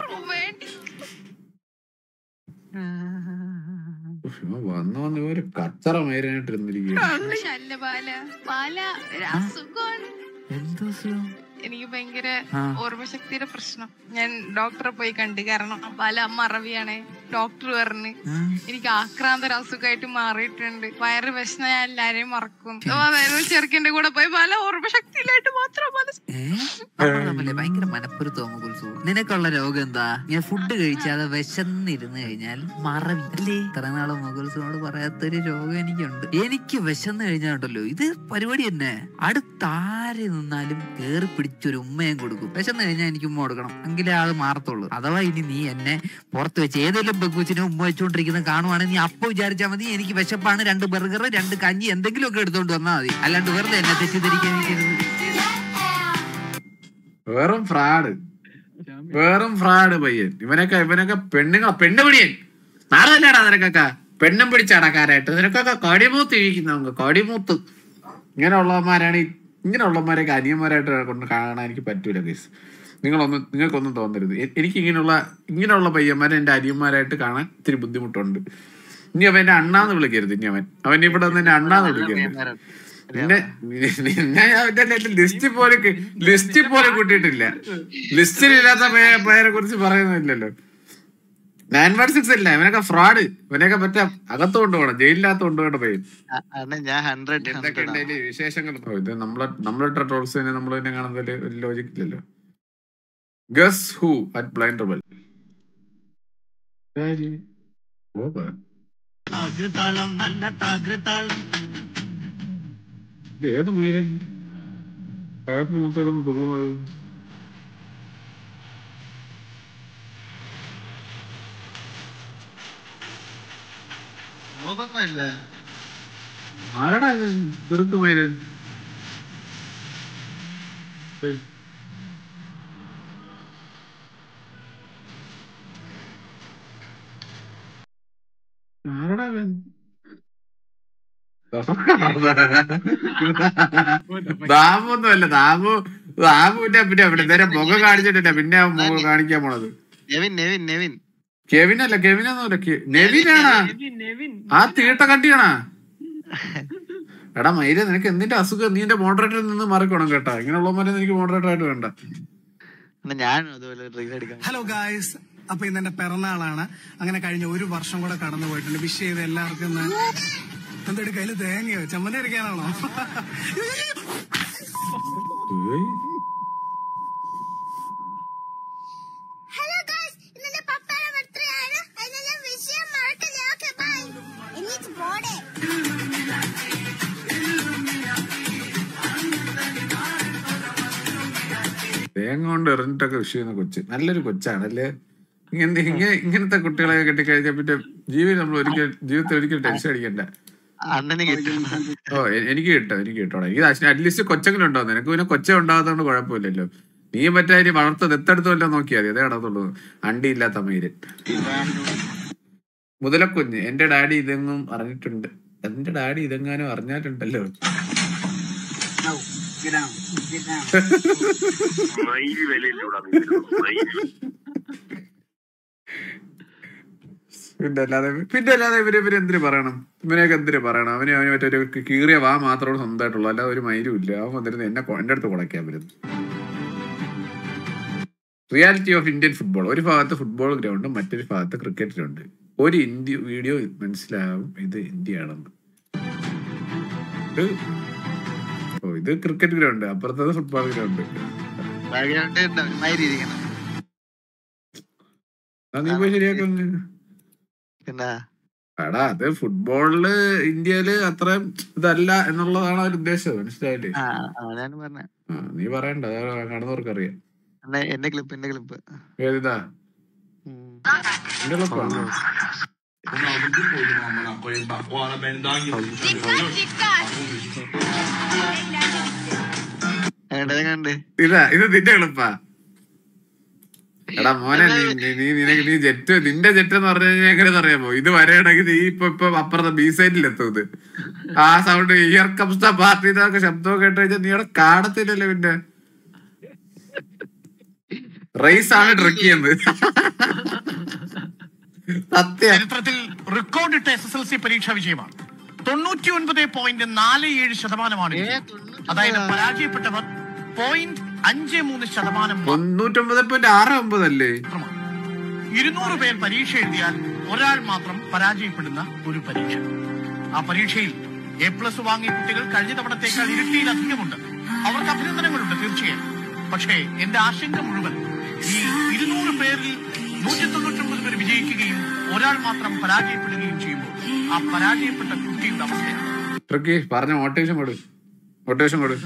വന്നു വന്ന് ഒരു കച്ചറ മൈരാനായിട്ടിരുന്നിരിക്കുക പക്ഷെ അല്ല ബാല ബാല ഒരു അസുഖമാണ് എന്തോ സുഖം എനിക്ക് ഭയങ്കര ആ. ഓർമ്മശക്തിയുടെ പ്രശ്നം ഞാൻ ഡോക്ടറെ പോയി കണ്ടു കാരണം പല മറവിയാണ് ഡോക്ടർ പറഞ്ഞ് എനിക്ക് ആക്രാന്തര അസുഖമായിട്ട് മാറിയിട്ടുണ്ട് വയറ് വിശന്ന ഞാൻ എല്ലാരെയും മറക്കും അപ്പൊ വേറെ ചെറുക്കന്റെ കൂടെ പോയി പല ഓർമ്മശക്തിയിലായിട്ട് മാത്രം പല നമ്മൾ തമ്മില് ഭയങ്കര മനപ്പൊരുത്തം കുൽസു നിനക്കുള്ള രോഗം എന്താ ഞാൻ ഫുഡ് കഴിച്ചാതെ വിശന്നിരുന്ന് കഴിഞ്ഞാൽ മറവി അല്ലേ ഇത്ര നാളെ മുകുൽസിനോട് പറയാത്തൊരു രോഗം എനിക്കുണ്ട് എനിക്ക് വിശന്ന് കഴിഞ്ഞാണ്ടല്ലോ ഇത് പരിപാടി തന്നെ അടുത്താരെ നിന്നാലും കേറി പിടിച്ചൊരു ഉമ്മയും കൊടുക്കും വിശന്ന് കഴിഞ്ഞാൽ എനിക്ക് ഉമ്മ കൊടുക്കണം എങ്കിലേ അത് മാറത്തുള്ളൂ അഥവാ ഇനി നീ എന്നെ പുറത്ത് വെച്ച് ഏതെങ്കിലും പെക്കുച്ചിനെ ഉമ്മ വെച്ചുകൊണ്ടിരിക്കുന്നത് കാണുവാണെങ്കിൽ നീ അപ്പൊ വിചാരിച്ചാൽ മതി എനിക്ക് വിശപ്പാണ് രണ്ട് ബർഗർ രണ്ട് കഞ്ഞി എന്തെങ്കിലും ഒക്കെ എടുത്തോണ്ട് വന്നാൽ മതി അല്ലാണ്ട് വെറുതെ എന്നെ തെറ്റിദ്ധരിക്കാൻ നിൽക്കരുത് വെറും ഫ്രാഡ് വെറും ഫ്രാഡ് പയ്യൻ ഇവനൊക്കെ ഇവനൊക്കെ പെണ്ണുങ്ങൾ പെണ്ണുപിടിയൻ നാളല്ലാടാ നിനക്കൊക്കെ പെണ്ണും പിടിച്ചടക്കാനായിട്ട് നിനക്കൊക്കെ കടിമൂത്ത് ഇരിക്കുന്നവங்க കടിമൂത്ത് ഇങ്ങനെയുള്ളവന്മാരാണ് ഈ- ഇങ്ങനെയുള്ളവന്മാരെയൊക്കെ അനിയന്മാരായിട്ട് കൊണ്ട് കാണാൻ എനിക്ക് പറ്റൂല ഗൈസ് നിങ്ങളൊന്നും നിങ്ങൾക്കൊന്നും തോന്നരുത് എ- എനിക്ക് ഇങ്ങനെയുള്ള ഇങ്ങനെയുള്ള പയ്യന്മാരെ എന്റെ അനിയന്മാരായിട്ട് കാണാൻ ഇത്തിരി ബുദ്ധിമുട്ടുണ്ട് ഇനി അവൻ എന്നെ അണ്ണാന്ന് വിളിക്കരുത് ഇനി അവൻ അവൻ ഇവിടെ വന്ന് എന്നെ അണ്ണാന്ന് വിളിക്കരുത് നിന്നെ നിന്നെ അവന്റെ ലിസ്റ്റ് പോലെ ലിസ്റ്റ് പോലെ കൂട്ടിയിട്ടില്ല ലിസ്റ്റിലില്ലാത്ത പേ- പേരെ കുറിച്ച് പറയുന്നില്ലല്ലോ നയൻ വൺ സിക്സ് അല്ല ഇവനൊക്കെ ഫ്രോഡ് ഇവനൊക്കെ പറ്റ അകത്ത് കൊണ്ടുപോകണം ജയിലിനകത്ത് കൊണ്ടുപോകേണ്ട പയ്യൻ അ- അണ്ണാ ഞാൻ ഹൺഡ്രഡ് എന്തൊക്കെ ഉണ്ട് അതില് വിശേഷങ്ങൾ ഓ, ഇത് നമ്മളെ നമ്മളിട്ട ട്രോൾസ് തന്നെ നമ്മൾ തന്നെ കാണുന്നതിൽ ഒരു ലോജിക് ഇല്ലല്ലോ guess who at blind rebel ഏത് മീരൻ അയാൾക്ക് മൂത്തൊന്നും തോന്നുന്നത് ആരടാ ഇത് ദുരന്ത മൈരൻ ആരടാ ഇവൻ? ദാമൊന്നും അല്ല ദാമു ദാമുവിന്റെ പിന്നെ അവിടെ നേരെ മുഖം കാണിച്ചിട്ടില്ല പിന്നെ അവൻ മുഖം കാണിക്കാൻ പോണത് നെവിൻ നെവിൻ നെവിൻ കെവിൻ അല്ല കെവിൻ ഒന്നുമല്ല കെ- നെവിനാണാ ആ തീട്ട കണ്ടിയാണാ എടാ മൈര നിനക്ക് എന്തിന്റെ അസുഖം നീ എന്റെ മോഡറേറ്ററിൽ നിന്ന് മാറിക്കോണം കേട്ടാ ഇങ്ങനെയുള്ളവന്മാരെ എനിക്ക് മോഡറേറ്റർ ആയിട്ട് വേണ്ട എന്നാ ഞാനും അതുപോലെ ഡ്രീം അടിക്കാം ഹലോ ഗായ്സ് അപ്പൊ ഇന്ന് എന്റെ പിറന്നാളാണ് അങ്ങനെ കഴിഞ്ഞ ഒരു വർഷം കൂടെ കടന്നു പോയിട്ടുണ്ട് വിഷ് ചെയ്ത് എല്ലാവർക്കും ഇന്ന് എന്തൊരു കയ്യില് തേങ്ങയോ ചമ്മന്തി അടിക്കാനാണോ ഏയ്. ഹലോ ഗൈസ് ഇന്നെന്റെ പപ്പയുടെ ബർത്ത്ഡേ ആണ് അതിനെല്ലാം വിഷയം മറക്കല്ലേ ഓക്കെ ബൈ എന്നിട്ട് പോടെ തേങ്ങ കൊണ്ട് എറിഞ്ഞിട്ടൊക്കെ വിഷു ചെയ്യുന്ന കൊച്ച് നല്ലൊരു കൊച്ചാണല്ലേ ഇങ്ങനെ ഇങ്ങനെ ഇങ്ങനത്തെ കുട്ടികളെ കെട്ടിക്കഴിഞ്ഞാൽ പിന്നെ ജീവിതം നമ്മൾ ഒരിക്കൽ ജീവിതത്തിൽ ഒരിക്കലും ടെൻഷൻ അടിക്കണ്ട അണ്ണന് കിട്ടും ഓ എ- എനിക്ക് കിട്ടും എനിക്ക് കിട്ടോടാ എനിക്ക് അറ്റ്ലീസ്റ്റ് കൊച്ചെങ്കിലും ഉണ്ടാവും നിനക്ക് പിന്നെ കൊച്ച ഉണ്ടാകാത്തതുകൊണ്ട് കുഴപ്പമില്ലല്ലോ നീ മറ്റേ ഇനി വളർത്ത് ദത്തെടുത്ത് വല്ലതും നോക്കിയാൽ മതി അതേ നടത്തുള്ളൂ അണ്ടി ഇല്ലാത്ത മയിര് മുതലക്കുഞ്ഞ് എന്റെ ഡാഡി ഇതെങ്ങും അറിഞ്ഞിട്ടുണ്ട് എന്റെ ഡാഡി ഇതെങ്ങാനും അറിഞ്ഞാലുണ്ടല്ലോ പിന്നെ അല്ലാതെ പിന്നെ അല്ലാതെ ഇവര് ഇവര് എന്തിനു പറയണം ഇവനെയൊക്കെ എന്തിനു പറയണം അവന് അവന് മറ്റൊരു കീറിയ വാ മാത്രമാണ് സ്വന്തമായിട്ടുള്ളൂ അല്ലാതെ ഒരു മൈരും ഇല്ല അവൻ വന്നിരുന്ന് എന്നെ കൊ- എന്റെ അടുത്ത് കുടയ്ക്കാൻ വരുന്നു റിയാലിറ്റി ഓഫ് ഇന്ത്യൻ ഫുട്ബോൾ ഒരു ഭാഗത്ത് ഫുട്ബോൾ ഗ്രൗണ്ടും മറ്റൊരു ഭാഗത്ത് ക്രിക്കറ്റ് ഗ്രൗണ്ട് ഒരു ഇന്ത്യ വീഡിയോ മനസ്സിലാവും ഇത് ഇന്ത്യയാണെന്ന് ഇത് ഓ ഇത് ക്രിക്കറ്റ് ഗ്രൗണ്ട് അപ്പുറത്തത് ഫുട്ബോൾ ഗ്രൗണ്ട് ബാക്ക്ഗ്രൗണ്ട് ഇരിക്കണം നീ പോയി ശരിയാക്കുന്നു പിന്നെ എടാ അത് ഫുട്ബോളില് ഇന്ത്യയില് അത്ര ഇതല്ല എന്നുള്ളതാണ് അവർ ഉദ്ദേശിച്ചത് മനസ്സിലായില്ലേ ആ അതാണ് പറഞ്ഞ ആ, നീ പറയണ്ട അത് കടന്നവർക്ക് അറിയാം അണ്ണാ എന്റെ ക്ലിപ്പ് എന്റെ ക്ലിപ്പ് ഏതിതാ എന്റെ ക്ലബ്ബാണോ കണ്ട് ഇതാ ഇത് നിന്റെ എളുപ്പാ എടാ മോനെ നീ നീ- നീ നിനക്ക് നീ ജെറ്റ് നിന്റെ ജെറ്റ് എന്ന് പറഞ്ഞു കഴിഞ്ഞാൽ എങ്ങനെയാണെന്ന് അറിയാമോ ഇത് വരെയാണെങ്കിൽ നീ ഇപ്പൊ ഇപ്പൊ അപ്പുറത്തെ ബി സൈഡിൽ എത്തും ഇത് ആ sound here comes the party എന്നൊക്കെ ശബ്ദമൊക്കെ കേട്ട് കഴിഞ്ഞാൽ നീ അവിടെ കാണത്തില്ലല്ലോ പിന്നെ റേസ് ആണ് ട്രക്ക് ചെയ്യുന്നത് സത്യം ചരിത്രത്തിൽ റെക്കോർഡിട്ട എസ് എസ് എൽ സി പരീക്ഷാ വിജയമാണ് തൊണ്ണൂറ്റി ഒൻപത് പോയിന്റ് നാല് ഏഴ് ശതമാനമാണ് ഇത്. അതായത് പരാജയപ്പെട്ടവർ പോയിന്റ് അഞ്ച് മൂന്ന് ശതമാനം തൊണ്ണൂറ്റൊമ്പത് പോയിന്റ് ആറ് ഒമ്പത് അല്ലേ ഇരുന്നൂറ് പേർ പരീക്ഷ എഴുതിയാൽ ഒരാൾ മാത്രം പരാജയപ്പെടുന്ന ഒരു പരീക്ഷ ആ പരീക്ഷയിൽ എ പ്ലസ് വാങ്ങിയ കുട്ടികൾ കഴിഞ്ഞ തവണത്തേക്കാൾ ഇരട്ടിയിലധികമുണ്ട് അവർക്ക് അഭിനന്ദനങ്ങളുണ്ട് തീർച്ചയായും പക്ഷേ എന്റെ ആശങ്ക മുഴുവൻ ഈ ഇരുന്നൂറ് പേരിൽ നൂറ്റി തൊണ്ണൂറ്റൊമ്പത് പേർ വിജയിക്കുകയും ഒരാൾ മാത്രം പരാജയപ്പെടുകയും ചെയ്യുമ്പോൾ ആ പരാജയപ്പെട്ട കുട്ടിയുടെ അവസ്ഥയാണ് ട്രക്കി പറഞ്ഞ മോട്ടിവേഷൻ കൊടു മോട്ടിവേഷൻ കൊടു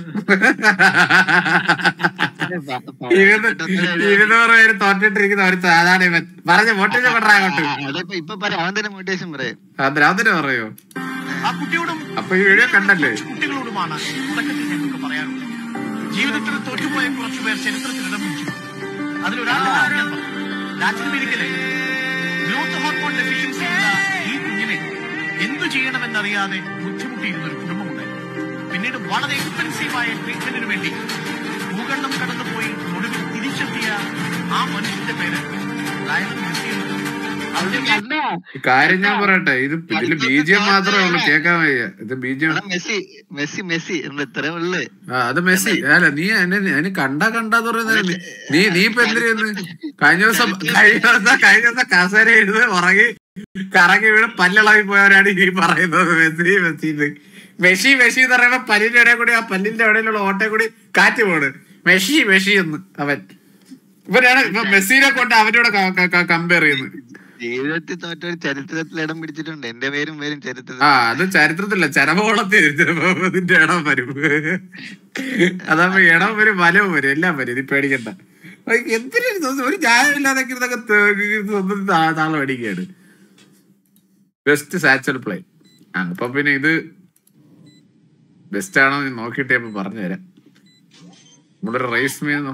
ഇരുന്ന് ഇരുന്നൂറ് പേര് തോറ്റിട്ടിരിക്കുന്ന ഒരു സാധാരണ ഇവൻ പറഞ്ഞ മോട്ടിവേഷൻ കൊണ്ടാ അങ്ങോട്ട് അതിപ്പോ ഇപ്പൊ പറയാം അവൻ തന്നെ മോട്ടിവേഷൻ പറയാം അതിനെ പറയോ ആ കുട്ടിയോടും അപ്പൊ ഈ വീഡിയോ കണ്ടല്ലേ കുട്ടികളോടുമാണ് തുടക്കത്തിൽ ഞങ്ങൾക്ക് പറയാനുള്ളത് ജീവിതത്തിൽ തോറ്റുപോയ കുറച്ചുപേർ ചരിത്രത്തിൽ ഇടം പിടിച്ചിട്ടുണ്ട് അതിലൊരാളുടെ കാര്യം ഞാൻ പറയാം. ലാറ്റിൻ അമേരിക്കയിലെ ഗ്രോത്ത് ഹോർമോൺ ഡെഫിഷ്യൻസി ഉള്ള ഈ കുഞ്ഞിനെ എന്തു ചെയ്യണമെന്നറിയാതെ ബുദ്ധിമുട്ടിയിരുന്ന ഒരു കുടുംബമുണ്ടായി പിന്നീട് വളരെ എക്സ്പെൻസീവായ ട്രീറ്റ്മെന്റിന് വേണ്ടി ഭൂഖണ്ഡം കടന്നുപോയി ഒടുവിൽ തിരിച്ചെത്തിയ ആ മനുഷ്യന്റെ പേര് ലയണൽ മെസ്സി എന്നാണ്. ഈ കാര്യം ഞാൻ പറയട്ടെ ഇത് ഇതില് ബീജിയം മാത്രമേ ഉള്ളൂ കേക്കാൻ വയ്യ ഇത് ബീജിയം മെസ്സി മെസ്സി മെസ്സി എന്താ ഇത്രേ ഉള്ളു ആ അത് മെസ്സി അല്ല നീ എന്നെ എന്നെ കണ്ടാ കണ്ടാന്ന് പറയുന്നത് നീ- നീ നീ ഇപ്പൊ എന്തിനു കഴിഞ്ഞ ദിവസം കഴിഞ്ഞ ദിവസം കഴിഞ്ഞ ദിവസം കസേര എഴുത് ഉറങ്ങി കറങ്ങി വീണ് പല്ലിളകി പോയവരാണ് ഈ പറയുന്നത് മെസ്സി മെസ്സി മെസ്സി മെസ്സി എന്ന് പറയുമ്പോ പല്ലിന്റെ ഇടയിൽ കൂടി ആ പല്ലിന്റെ ഇടയിലുള്ള ഓട്ടെ കൂടി കാറ്റ് പോണ് മെസ്സി മെസ്സി എന്ന് അവൻ ഇവരാണ് ഇപ്പൊ മെസ്സിനെ കൊണ്ട് അവനോട് കമ്പയർ ചെയ്യുന്നത് ജീവിതത്തിൽ തോറ്റ ചരിത്രത്തിൽ ഇടം പിടിച്ചിട്ടുണ്ട് എന്റെ പേരും പേരും ചരിത്രത്തിൽ ആ അത് ചരിത്രത്തില്ല ചരമോളത്തിൽ ഇതിന്റെ ഇടം വരും അതാകുമ്പോ ഇടം വരും വലവും വരും എല്ലാം വരും ഇത് പേടിക്കണ്ട അത് എന്തിനു ഇത് ഒരു ന്യായമില്ലാതെ ഇതൊക്കെ ത- സ്വന്തം താ- താളം അടിക്കുകയാണ് ബെസ്റ്റ് സാച്ചൽ പ്ലേ ആ അപ്പൊ പിന്നെ ഇത് ബെസ്റ്റ് ആണോ എന്ന് നോക്കിയിട്ട് ഞാൻ പറഞ്ഞു തരാം നമ്മുടെ റൈസ് മീന്നോ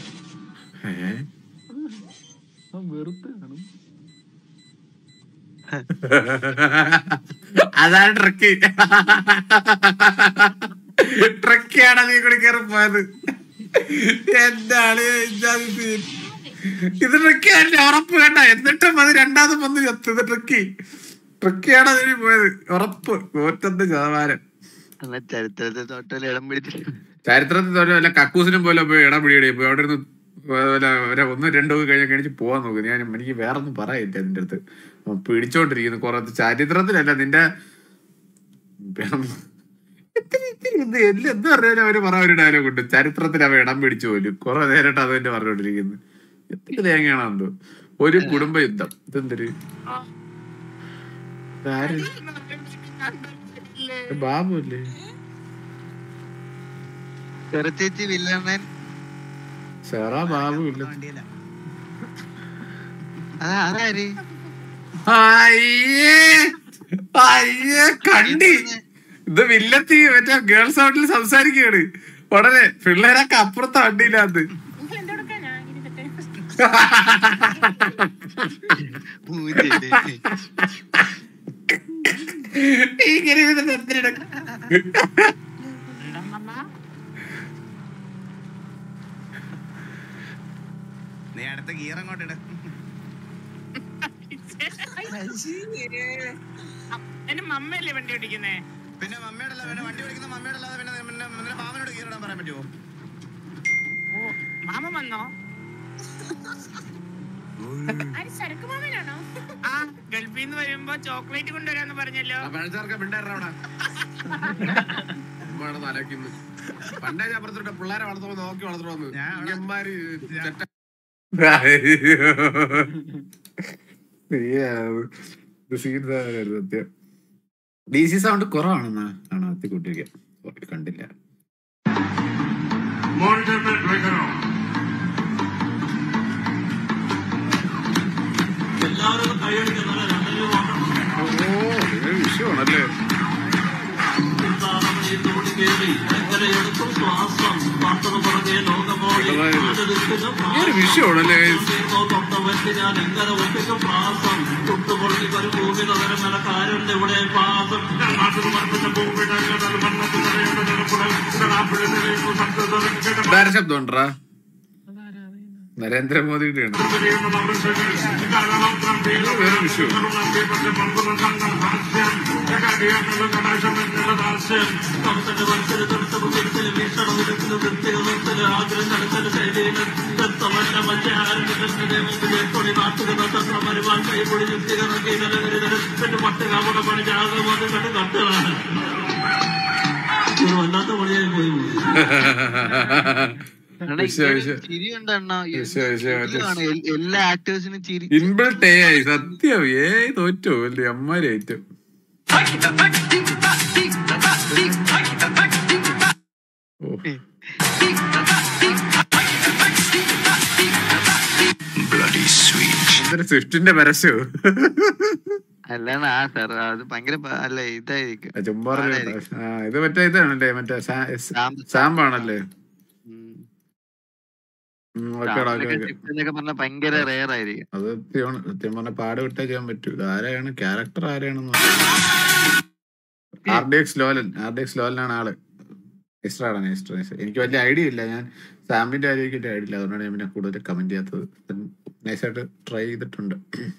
ഏ അതാണ് ട്രക്കി ട്രക്കിയാണ് നീ കൂടി കയറി പോയത് എന്താണ് ഇത് ട്രക്കിയാണ് ഉറപ്പ് കേട്ട എന്നിട്ടും അത് രണ്ടാമത് വന്ന് ചത്ത് ഇത് ട്രക്കി ട്രക്കിയാണ് അതിന് പോയത് ഉറപ്പ് നൂറ്റൊന്ന് ശതമാനം എന്നാ ചരിത്രത്തെ തൊട്ടല് ഇടം പിടിച്ചിട്ട് ചരിത്രത്തിൽ തന്നെ വല്ല കക്കൂസിനും പോലെ പോയി ഇടം പിടിയുടെ പോയി അവിടെ ഇരുന്ന് വല്ല ഒരു ഒന്നും രണ്ടോ കഴിഞ്ഞ കഴിച്ച് പോവാൻ നോക്കും ഞാൻ എനിക്ക് വേറെ ഒന്നും പറയില്ല അതിന്റെ അടുത്ത് അവൻ പിടിച്ചോണ്ടിരിക്കുന്നു കുറെ ചരിത്രത്തിലല്ല നിന്റെ ഇത് എല്ലാം എന്ത് പറഞ്ഞാലും അവര് പറയാൻ ഒരു ഡയലോഗ് ഉണ്ട് ചരിത്രത്തിൽ അവ ഇടം പിടിച്ചു പോലും കുറെ നേരിട്ട് അത് തന്നെ പറഞ്ഞോണ്ടിരിക്കുന്നു എത്ര തേങ്ങയാണോ എന്തോ ഒരു കുടുംബ യുദ്ധം ഇതെന്തൊരു ഇതാര്? ഇത് ബാബു അല്ലേ ചെറുച്ചേച്ചി വില്ലണ്ണൻ സെറ ബാബു ഇല്ല അതാ അതാര് അയ്യേ അയ്യേ കണ്ടി ഇത് വില്ലത്തി മറ്റേ ഗേൾസ് ഔട്ടിൽ സംസാരിക്കുകയാണ് ഉടനെ പിള്ളേരൊക്കെ അപ്പുറത്തെ വണ്ടിയില്ലാന്ന് ഇങ്ങനെ ഇരുന്നിട്ട് എന്തിനാ നീ അടുത്ത ഗിയർ അങ്ങോട്ട് ഇട എന്റെ മമ്മയല്ലേ വണ്ടി ഓടിക്കുന്നേ പിന്നെ മമ്മിയുടെ അല്ല പിന്നെ വണ്ടി ഓടിക്കുന്ന മമ്മിയുടെ അല്ലാതെ പിന്നെ പിന്നെ നിന്റെ മാമനോട് ഗിയർ ഇടാൻ പറയാൻ പറ്റുമോ ഓ മാമ വന്നോ സരക്ക് മാമനാണോ ആ ഗൾഫിൽ നിന്ന് വരുമ്പോ ചോക്ലേറ്റ് കൊണ്ടുവരാന്ന് പറഞ്ഞല്ലോ പണ്ടേ ഞാൻ പറഞ്ഞിട്ട് പിള്ളേരെ വളർത്തുമ്പോ നോക്കി വളർത്തണമെന്ന് ഇങ്ങന്മാര് ചെറ്റ- ഇത് scene സാധനമായിരുന്നു സത്യം ഡി സി സൗണ്ട് കുറവാണെന്നാ ആണ് അത്തി കൂട്ടിരിക്കാം കണ്ടില്ല ഓ ഇത് വിഷയമാണല്ലേ ഇങ്ങനെ വിഷയമാണല്ലേ ഇതാര ശബ്ദം ഉണ്ടറാ നരേന്ദ്രമോദിയുടെ ആണ് വേറെ വിഷയം വല്ലാത്ത പണിയായി പോയി വിഷയം വിഷയം ചിരി ഉണ്ടെണ്ണ വിഷയം വിഷയം മറ്റേ എല്ലാ ആക്ടേഴ്സിനും ചിരി ഇൻബിൾട്ട് എ ആയി സത്യം ഏ തോറ്റോ അല്ലേ അമ്മാരി ഐറ്റം എന്തൊരു സ്വിഫ്റ്റിന്റെ പരസ്യവും അല്ലാണ് ആ സാർ അത് ഭയങ്കര പ- അല്ല ഇതായിരിക്കും ചുമ്മാ പാടായിരിക്കും. ആ ഇത് മറ്റേ ഇതാണല്ലേ മറ്റേ സാമ്പാണല്ലേ ഓക്കേടാ ഓക്കെ ഓക്കെ എന്നൊക്കെ പറഞ്ഞാൽ ഭയങ്കര റെയർ ആയിരിക്കും അത് സത്യമാണ് സത്യം പറഞ്ഞ പാട് വിട്ടേ ചെയ്യാൻ പറ്റൂ ഇത് ആരെയാണ് ക്യാരക്ടർ ആരെയാണെന്ന് R D X Lolan R D X ലോലനാണ് ആള് ഇഷ്ടമാണ് ഇഷ്ടം എനിക്ക് വലിയ ഐഡിയ ഇല്ല ഞാൻ സാമിന്റെ കാര്യം എനിക്ക് വലിയ ഐഡിയ ഇല്ല അതുകൊണ്ടാണ് ഞാൻ പിന്നെ കൂടുതൽ കമന്റ് ചെയ്യാത്തത് നൈസായിട്ട് ട്രൈ ചെയ്തിട്ടുണ്ട്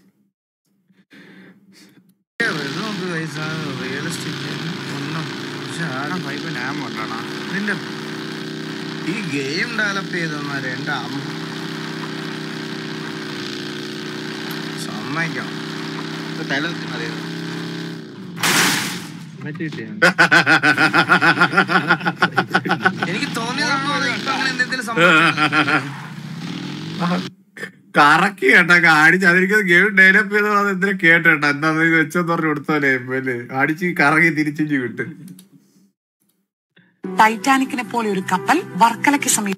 റിയലിസ്റ്റിക് ഒന്നും പക്ഷെ ആടെ ഫൈവ് ഞാൻ കൊണ്ടാണ് ഇതിന്റെ ഈ ഗെയിം ഡെവലപ്പ് ചെയ്തെന്നാല് എന്റെ അമ്മ സമ്മതിക്കണം തല അറിയാം എനിക്ക് തോന്നിയതാണോ അതോ ഇപ്പൊ അങ്ങനെ എന്തെങ്കിലും സംഭവിച്ചോ കറക്കി കേട്ടാ അടിച്ച് അതെനിക്ക് ഗെയിം ഡെവലപ്പ് ചെയ്തോ അത് എന്തിനാ കേട്ടേട്ടാ എന്താ ഇത് വെച്ചെന്ന് പറഞ്ഞ് കൊടുത്തോലേ പിന്നെ അടിച്ച് കറങ്ങി തിരിച്ചു വിട്ട് ടൈറ്റാനിക്കിനെ പോലെ ഒരു കപ്പൽ വർക്കലയ്ക്ക് സമീപം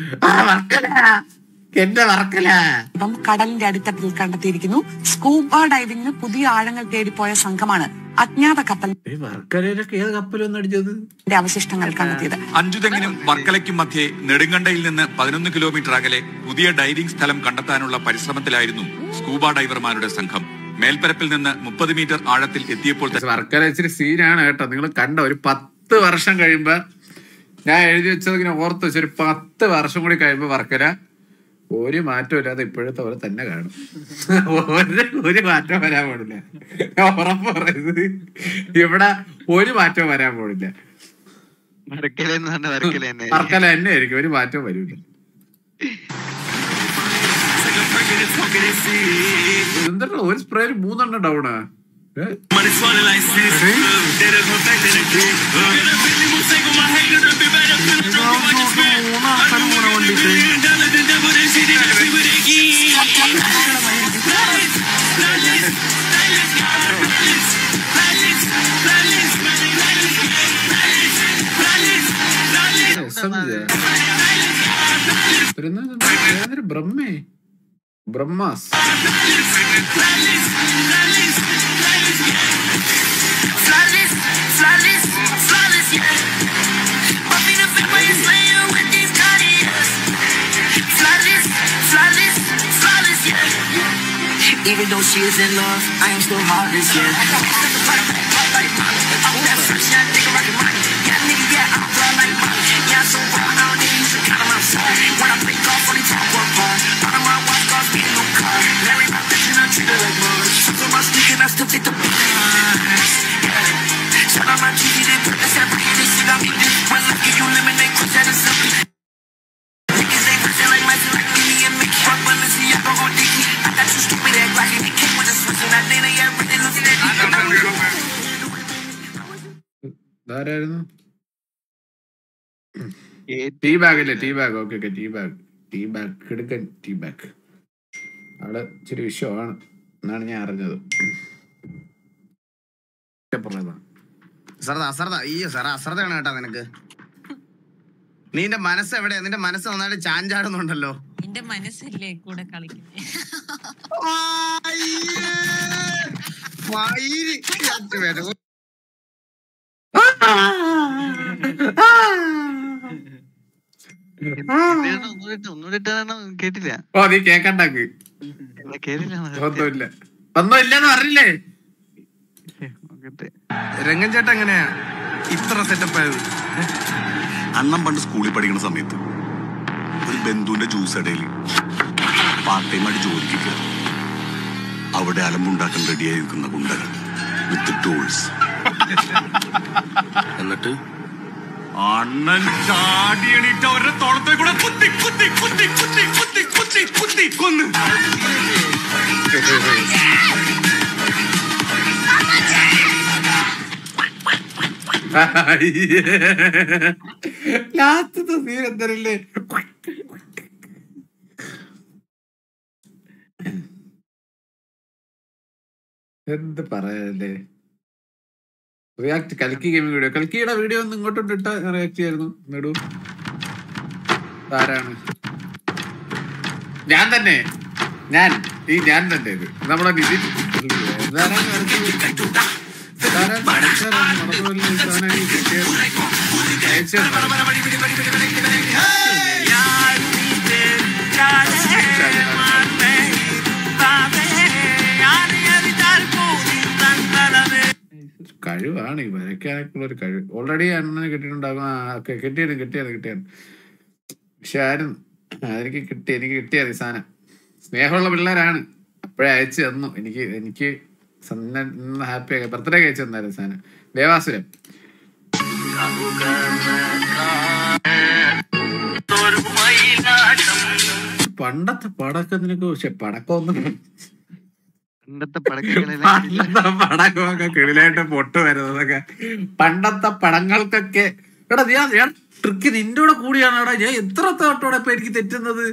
എന്റെ വർക്കല കടലിന്റെ അടിത്തട്ടിൽ കണ്ടെത്തിയിരിക്കുന്നു സ്കൂബ ഡൈവിംഗിന് പുതിയ ആഴങ്ങൾ തേടിപ്പോയ സംഘമാണ് അജ്ഞാത കപ്പലിന്റെ വർക്കലയിലൊക്കെ ഏത് കപ്പലൊന്നും അടിച്ചത് അവശിഷ്ടങ്ങൾ കണ്ടെത്തിയത് അഞ്ചുതെങ്ങിനും വർക്കലയ്ക്കും മധ്യേ നെടുങ്കണ്ടയിൽ നിന്ന് പതിനൊന്ന് കിലോമീറ്റർ അകലെ പുതിയ ഡൈവിംഗ് സ്ഥലം കണ്ടെത്താനുള്ള പരിശ്രമത്തിലായിരുന്നു സ്കൂബ ഡൈവർമാരുടെ സംഘം മേൽപ്പരപ്പിൽ നിന്ന് മുപ്പത് മീറ്റർ ആഴത്തിൽ എത്തിയപ്പോൾ തന്നെ വർക്കല ഇച്ചിരി സീനാണ് കേട്ടോ നിങ്ങൾ കണ്ട ഒരു പത്ത് വർഷം കഴിയുമ്പോ ഞാൻ എഴുതി വെച്ചത് ഇങ്ങനെ ഓർത്ത് വെച്ച ഒരു പത്ത് വർഷം കൂടി കഴിയുമ്പോ വർക്കല ഒരു മാറ്റം ഇല്ലാതെ ഇപ്പോഴത്തെ പോലെ തന്നെ കാണും ഒരു ഒരു മാറ്റം വരാൻ പാടില്ല ഞാൻ ഉറപ്പ് പറയുന്നത് ഇവിടെ ഒരു മാറ്റം വരാൻ പാടില്ല വരക്കലെന്ന് പറഞ്ഞ വരക്കല തന്നെ വർക്കല തന്നെ ആയിരിക്കും ഒരു മാറ്റം വരില്ല എന്താണ് ഒരു സ്പ്രേയിൽ മൂന്നെണ്ണം ഡൗണാ ബ്രഹ്മേ ബ്രഹ്മാസ് Flawless, flawless, flawless, yeah. Bumping the fit while you slaying with these Cartiers. Flawless, flawless, flawless, yeah. Even though she is in love, I am still heartless, yeah. I'm that fresh young nigga rockin' money. Yeah, nigga, yeah, I'm fly like money. Yeah, I'm so raw, I don't need you to count on my side. When I play golf on the top one par, out of my watch cost me a new car. Larry, my bitch, and I treat her like mine. Fuck with my sneak and I still take the bus. Shout out my GD, they put this every this shit got me this. When lucky you eliminate, crush that is simply. Niggas ain't pushing like Mike, like me and Mickey. Fuck when I see I go on Dicky. I got you stupid ass glocking. They came with a switch and I Dana, yeah, really losing that. ഇതാരായിരുന്നു tea bag അല്ലേ tea bag okay okay tea bag tea bag കിടക്കൻ tea bag അവിടെ ഇച്ചിരി വിഷയമാണ് എന്നാണ് ഞാൻ അറിഞ്ഞത് പറഞ്ഞതാണ് അസർദ അസർദ ഈ സാറ അസർദയാണ് കേട്ടാ നിനക്ക് നീ നിന്റെ മനസ്സ് എവിടെയാ നിന്റെ മനസ്സ് നന്നായിട്ട് ചാഞ്ചാടുന്നുണ്ടല്ലോ എന്റെ മനസ്സല്ലേ കൂടെ കളിക്കുന്നത് വൈരി ചത്ത് വരും. ഒന്നുകൂടി ഇട്ടാണോ കേട്ടില്ല ഓ നീ കേക്കണ്ടാക്ക് കേട്ടില്ല ഒന്നുമില്ല ഒന്നുമില്ലെന്ന് പറഞ്ഞില്ലേ രംഗൻ ചേട്ടൻ എങ്ങനെയാ ഇത്ര സെറ്റപ്പ് ആയത് അണ്ണം പണ്ട് സ്കൂളിൽ പഠിക്കുന്ന സമയത്ത് ഒരു ബന്ധുവിന്റെ ജ്യൂസ് ഇടയിൽ പാർട്ട് ടൈം ആയിട്ട് ജോലിക്ക് കയറി അവിടെ അലമ്പുണ്ടാക്കാൻ റെഡിയായി നിൽക്കുന്ന ഗുണ്ടകൾ വിത്ത് ടൂൾസ് എന്നിട്ട് അണ്ണൻ ചാടി എണീറ്റ് അവരുടെ തോളത്തെ കൂടെ കുത്തി കുത്തി കുത്തി കുത്തി കുത്തി കുത്തി കുത്തി കൊന്ന് ലാസ്റ്റത്തെ സീൻ എന്തരല്ലേ എന്ത് പറയാനല്ലേ റിയാക്ട് കൽക്കി ഗെയിമിംഗ് വീഡിയോ കൽക്കിയുടെ വീഡിയോ ഒന്ന് ഇങ്ങോട്ടും ഇട്ട റിയാക്ട് ചെയ്യായിരുന്നു നെടു ആരാണ് ഞാൻ തന്നെ ഞാൻ ഈ ഞാൻ തന്നെ ഇത് നമ്മുടെ നിതിൻ ഇതാരാണ് വരച്ചത്? ഇതാരാ വരച്ചത്? മറന്നുപോയല്ലോ ഈ സാധനം എനിക്ക് കിട്ടിയത്. അയച്ചു തന്നോ? കഴിവാണ് ഈ വരയ്ക്കാനൊക്കെയുള്ള ഒരു കഴിവ് ഓൾറെഡി അണ്ണന് കിട്ടിയിട്ടുണ്ടാകും ആ ഓക്കെ കിട്ടിയത് കിട്ടിയത് കിട്ടിയത് പക്ഷെ ആരും ആ, എനിക്ക് കിട്ടി എനിക്ക് കിട്ടിയത് ഈ സാധനം സ്നേഹമുള്ള പിള്ളേരാണ് അപ്പോഴേ അയച്ചു തന്നു എനിക്ക് എനിക്ക് ഹാപ്പി ആയി ബർത്ത്ഡേ അയച്ചു തന്നായിരുന്നു സാധനം ദേവാസുരം പണ്ടത്തെ പടക്കം നിനക്ക് പക്ഷെ പടക്കമൊന്നും പണ്ടത്തെ പടക്കങ്ങളെല്ലാം പണ്ടത്തെ പടക്കമൊക്കെ കിളിലായിട്ട് പൊട്ട് വരുന്നതൊക്കെ പണ്ടത്തെ പടങ്ങൾക്കൊക്കെ എടാ ഞാൻ ഞാൻ ട്രിക്ക് നിന്റെ കൂടെ കൂടിയാണ് എടാ ഞാൻ എത്ര തോട്ടോടെ ഇപ്പൊ എനിക്ക് തെറ്റുന്നത്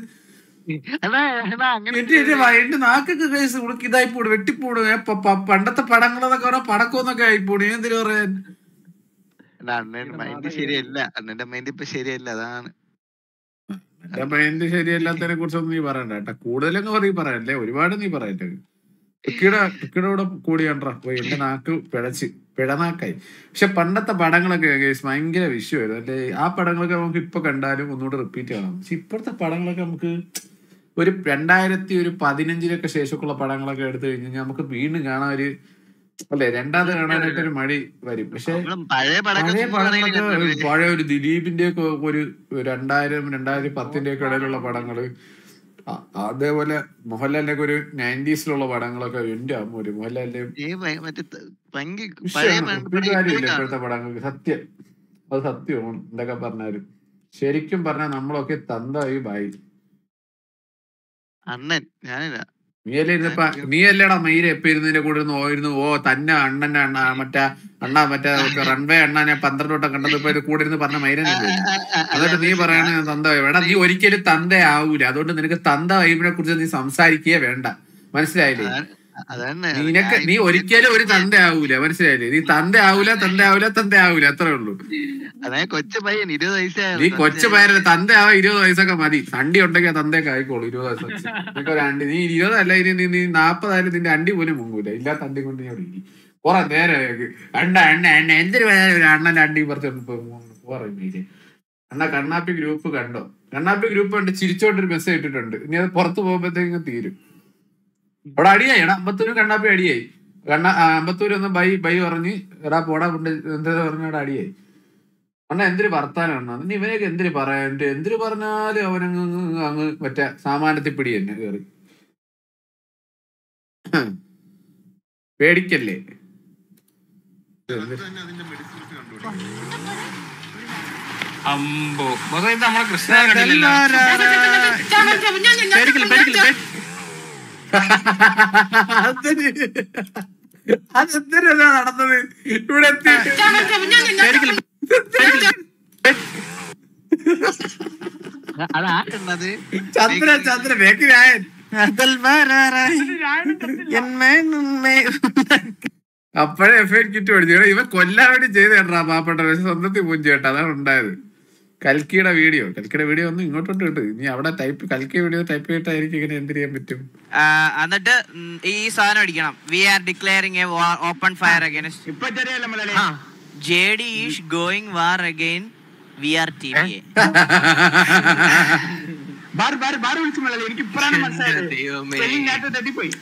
എന്റെ എന്റെ വ- എന്റെ നാക്കൊക്കെ കേസ് ഉളുക്ക് ഇതായി പോട് വെട്ടിപ്പോട് ഞാൻ പ- പ- പണ്ടത്തെ പടങ്ങളെന്നൊക്കെ പറഞ്ഞാൽ പടക്കമെന്നൊക്കെ ആയിപ്പോട് ഞാൻ എന്തിനു പറയാൻ അല്ല അണ്ണന്റെ മൈൻഡ് ശരിയല്ല അണ്ണന്റെ മൈൻഡ് ഇപ്പൊ ശരിയല്ല അതാണ് എന്റെ മൈൻഡ് ശരിയല്ലാത്തതിനെ കുറിച്ചൊന്നും നീ പറയണ്ട കേട്ടാ കൂടുതലൊക്കെ നീ പറയല്ലേ ഒരുപാട് നീ പറയട്ടെ ടിക്കിയുടെ ടിക്കിയുടെ കൂടെ കൂടിയാണ്ടാ പോയി എന്റെ നാക്ക് പിഴച്ച് പിഴനാക്കായി പക്ഷെ പണ്ടത്തെ പടങ്ങളൊക്കെ ഗൈസ് ഭയങ്കര വിഷയമായിരുന്നു അല്ലെ ആ പടങ്ങളൊക്കെ നമുക്ക് ഇപ്പൊ കണ്ടാലും ഒന്നുകൂടെ റിപ്പീറ്റ് ചെയ്യണം പക്ഷെ ഇപ്പോഴത്തെ പടങ്ങളൊക്കെ നമുക്ക് ഒരു രണ്ടായിരത്തി ഒരു പതിനഞ്ചിലൊക്കെ ശേഷമൊക്കെയുള്ള പടങ്ങളൊക്കെ എടുത്തു കഴിഞ്ഞാൽ നമുക്ക് വീണ്ടും കാണാൻ ഒരു അല്ലെ രണ്ടാമത് കാണാനായിട്ട് ഒരു മടി വരും പക്ഷെ പഴയ പടങ്ങൾ പഴയ ചുമ്മാ പടങ്ങളൊക്കെ ആണെങ്കിലും ഒരു പഴയ ഒരു ദിലീപിന്റെ ഒക്കെ ഒരു രണ്ടായിരം രണ്ടായിരത്തി പത്തിന്റെ ഒക്കെ ഇടയിലുള്ള പടങ്ങള് അ- അതേപോലെ മോഹൻലാലിന്റെ ഒക്കെ ഒരു നയൻറ്റീസിലുള്ള പടങ്ങളൊക്കെ എന്റെ അമ്മ ഒരു മോഹൻലാലിന്റെ ഈ ഭയ- മറ്റേ ത- ഭയങ്കര പഴയ വിഷയമാണ്. പടം ഒരു കാര്യമില്ല ഇപ്പോഴും ഇപ്പോഴത്തെ പടങ്ങൾക്ക് സത്യം അത് സത്യമാണ് എന്തൊക്കെ പറഞ്ഞാലും ശരിക്കും പറഞ്ഞാൽ നമ്മളൊക്കെ തന്തായി ബായി അണ്ണൻ ഞാനില്ല നീ അല്ലേ ഇരുന്നപ്പ നീ അല്ലേടാ മയില് എപ്പ ഇരുന്നതിന്റെ കൂടെ ഇരുന്ന് ഓയിരുന്നു ഓ തന്നെ അണ്ണന്റെ അണ്ണ മറ്റേ അണ്ണ മറ്റേ റൺവേ അണ്ണ ഞാൻ പന്ത്രണ്ട് വട്ടം കണ്ടത് ഇപ്പൊ ഇത് കൂടെ ഇരുന്ന് പറഞ്ഞ മൈരനല്ലേ എന്നിട്ട് നീ പറയണ തന്ത എടാ നീ ഒരിക്കലും തന്ത ആവൂല അതുകൊണ്ട് നിനക്ക് തന്ത വൈബിനെ കുറിച്ച് നീ സംസാരിക്കുകയേ വേണ്ട മനസ്സിലായില്ലേ അതന്നെ നിനക്ക് നീ ഒരിക്കലും ഒരു തന്ത ആവൂല മനസ്സിലായില്ലേ നീ തന്ത ആവൂല തന്ത ആവൂല തന്ത ആവൂല അത്രേ ഉള്ളൂ അതെ കൊച്ചു പയ്യൻ ഇരുപത് വയസ്സായ നീ കൊച്ചു പേരല്ല തന്ത ആവാ ഇരുപത് വയസ്സൊക്കെ മതി സണ്ടി ഉണ്ടെങ്കിൽ തന്തയൊക്കെ ആയിക്കോളൂ ഇരുപത് വയസ്സ് നിനക്ക് ഒരു അണ്ടി നീ ഇരുപതല്ല ഇനി നീ നീ നാപ്പതായാലും നിന്റെ അണ്ടി പോലും മുങ്ങൂല ഇല്ലാത്ത അണ്ടി കൊണ്ട് ഞാൻ ഇരി കുറെ നേരം അണ്ണ അണ്ണ അണ്ണ എന്തൊരു വേദന ഒരു അണ്ണന്റെ അണ്ടി പറിച്ചു കുറെ മീര് അണ്ണ കണ്ണാപ്പി ഗ്രൂപ്പ് കണ്ടോ കണ്ണാപ്പി ഗ്രൂപ്പ് കണ്ട് ചിരിച്ചോണ്ടൊരു മെസ്സേജ് ഇട്ടിട്ടുണ്ട് ഇനി അത് പുറത്ത് പോകുമ്പോഴത്തേക്കും തീരും അവിടെ അടിയായി എടാ അമ്പത്തൂരും കണ്ണാപ്പി അടിയായി കണ്ണ ആ, അമ്പത്തൂര് ഒന്ന് ബൈ ബൈ പറഞ്ഞ് എടാ പോടാ കൊണ്ട് എന്താ പറഞ്ഞ അവിടെ അടിയായി അണ്ണ എന്തിന് വർത്താനം അണ്ണ നീ ഇവനെയൊക്കെ എന്തിന് പറയാൻ എന്ത് എന്തിന് പറഞ്ഞാലും അവനങ്ങ് അങ്ങ് അങ്ങ് മറ്റേ സാമാനത്തിൽ പിടി തന്നെ കേറി പേടിക്കല്ലേ അമ്പോ ബോധം ഇത് നമ്മളെ കൃഷ്ണ കണ്ടില്ലല്ലോ പേടിക്കില്ല പേടിക്കില്ല പേ- അതെന്തിനാ നടന്നത് ഇവിടെ എത്തിയിട്ട് അതാരുള്ളത് ചന്ദ്ര ചന്ദ്ര ബേക്കിലായൻ അപ്പോഴേ എഫ് ഐ കിറ്റ് പഠിച്ചു എടാ, ഇവൻ കൊല്ലാൻ വേണ്ടി ചെയ്ത് കേട്ടാ പാപ്പട്ട പക്ഷെ സ്വന്തത്തിൽ പൂഞ്ചി കേട്ടോ അതാണ് ഉണ്ടായത് കൽക്കിയുടെ വീഡിയോ കൽക്കിയുടെ വീഡിയോ ഒന്നും ഇങ്ങോട്ടോട്ട് കിട്ടും ഇനി അവിടെ ടൈപ്പ് കൽക്കി വീഡിയോ ടൈപ്പ് ചെയ്തിട്ടായിരിക്കും ഇങ്ങനെ എന്ത് ചെയ്യാൻ പറ്റും ആ, എന്നിട്ട് ഉം, ഈ സാധനം അടിക്കണം we are declaring a open fire against J D is going war again we are T V bar bar bar വിളിച്ചു മലയാളി എനിക്ക് ഇപ്പഴാണ് മനസ്സിലായത് ദൈവമേ. Spelling നേരത്തെ തെറ്റിപ്പോയി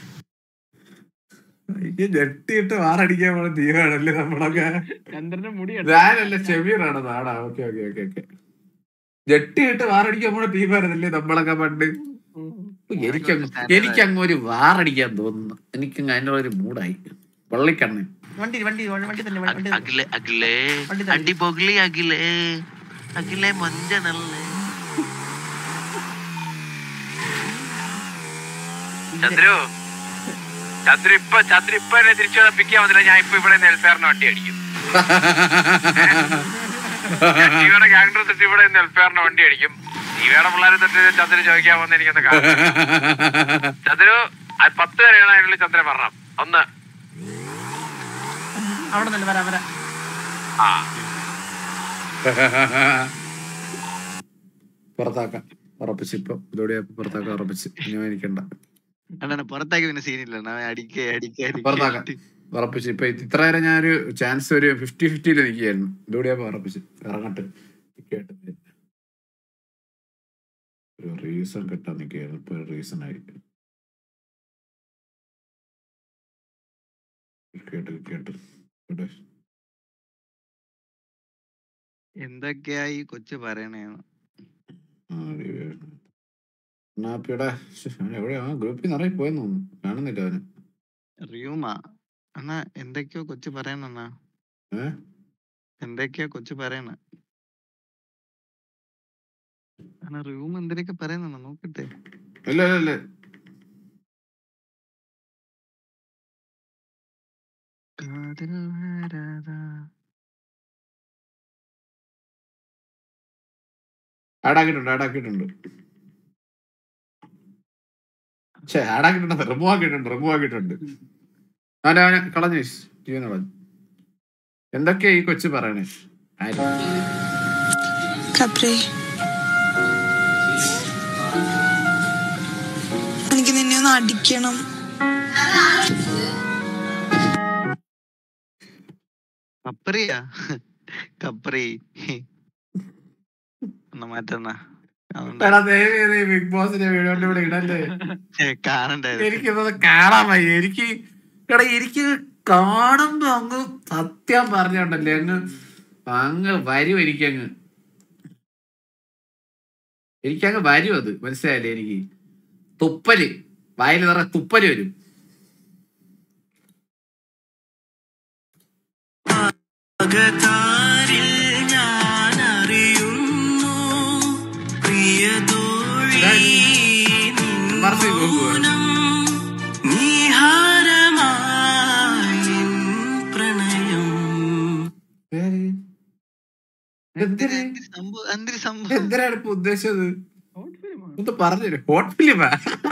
ഈ ഞെട്ടിയിട്ട് വാറടിക്കാൻ പോണ തീരാണല്ലേ നമ്മളൊക്കെ ചന്ദ്രന്റെ മുടി ഞാനല്ല ഷെമീറാണ് നാടാ ഓക്കെ ഓക്കെ ഓക്കെ ഓക്കെ ജെട്ടിയിട്ട് വാറടിക്കാൻ പോണ ടീമായിരുന്നല്ലേ നമ്മളൊക്കെ പണ്ട് എനിക്കങ്ങ് എനിക്കങ്ങ് ഒരു വാറടിക്കാൻ തോന്നുന്നു എനിക്കങ്ങ് അതിനുള്ള ഒരു മൂടായി വള്ളിക്കണ്ണൻ വണ്ടി വണ്ടി വണ്ടി തന്നെ വണ്ടി തന്നെ. അഖിലേ അഖിലേ വണ്ടി തന്നെ. അടി പൊകിളി അഖിലേ അഖിലേ മൊഞ്ച നല്ലേ ചന്ദ്രു ചന്ദ്രു ഇപ്പൊ ചന്ദ്രു ഇപ്പൊ എന്നെ തിരിച്ചു പിക്കാൻ വന്നില്ല ഞാൻ ഇപ്പൊ ഇവിടെ നെൽഫെയറിന് വണ്ടി അടിക്കും ജീവയുടെ ഗ്യാങ് തൊട്ട് ഇവിടെ നെൽഫെയറിന് വണ്ടി അടിക്കും ജീവയുടെ പിള്ളേരെ തൊട്ട് ചന്ദ്രു ചോദിക്കാൻ വന്ന് എനിക്കൊന്ന് കാണാം ചന്ദ്രു അത് പത്ത് വരെയാണ് അതിനുള്ള ചന്ദ്രൻ പറഞ്ഞത് ഒന്ന് അവിടെ തന്നെ വരാം വരാം ആ പുറത്താക്കാം ഉറപ്പിച്ച് ഇപ്പൊ ഇതോടെ പുറത്താക്കാൻ ഉറപ്പിച്ച് ഇനി എനിക്കണ്ട അണ്ണനെ പുറത്താക്കി പിന്നെ സീനില്ല അടിക്കേ അടിക്കേ പുറത്താക്കാം ഉറപ്പിച്ച് ഇപ്പൊ ഇത്ര നേരം ഞാനൊരു ചാൻസ് ഒരു ഫിഫ്റ്റി ഫിഫ്റ്റിയിൽ നിൽക്കുകയായിരുന്നു ഇതോടെ ഉറപ്പിച്ച് ഇറങ്ങട്ടെ നിൽക്കട്ടെ ഒരു റീസൺ കിട്ടാൻ നിൽക്കുകയായിരുന്നു ഇപ്പൊ റീസൺ ആയി കേട്ട് കേട്ട് ഇവിടെ എന്തൊക്കെയായി കൊച്ചു പറയണേന്ന് നാപ്പിയുടെ എവിടെയാ ഗ്രൂപ്പിൽ നിറയെ പോയെന്ന് തോന്നുന്നു കാണുന്നില്ല അവന് റിയൂമ അണ്ണാ എന്തൊക്കെയോ കൊച്ചു പറയണ ഏ എന്തൊക്കെയോ കൊച്ചു പറയണ അണ്ണാ റിയൂമ എന്തൊക്കെ പറയുന്ന നോക്കട്ടെ ഇല്ല ഇല്ല ഇല്ല കാതിൽ വരാതാ ആടാക്കിയിട്ടുണ്ട് ആടാക്കിയിട്ടുണ്ട് ഛേ ആടാക്കിയിട്ടുണ്ട് റിമൂവ് ആക്കിയിട്ടുണ്ട് റിമൂവ് ആക്കിയിട്ടുണ്ട് അവനെ അവനെ കളഞ്ഞു ജീവൻ കളഞ്ഞു എന്തൊക്കെയാ ഈ കൊച്ചു പറയണേ ആര്? കപ്രേ എനിക്ക് നിന്നെ ഒന്ന് അടിക്കണം കപ്രിയാ കപ്രി എന്നാ മാറ്റണ്ണ എടാ ദയവ് ചെയ്ത് ഈ ബിഗ് ബോസിന്റെ വീഡിയോന്റെ ഇവിടെ ഇടല്ലേ കാണണ്ടായിരുന്നു എനിക്കിത് കാണാൻ വയ്യ എനിക്ക് എടാ എനിക്ക് കാണുമ്പോ അങ്ങ് സത്യം പറഞ്ഞോണ്ടല്ലേ അങ്ങ് അങ്ങ് വരും എനിക്കങ്ങ് എനിക്കങ്ങ് വരും അത് മനസ്സിലായില്ലേ എനിക്ക് തുപ്പല് വായിൽ നിറ തുപ്പല് വരും അകതാരിൽ ഞാൻ അറിയുന്നു പ്രിയതോഴി മൗനം നീഹാരമായി എൻ പ്രണയം എന്തിനാണ് ഇപ്പൊ ഉദ്ദേശിച്ചത് ഒന്ന് പറഞ്ഞു ഹോട്ട് ഫിലിമാ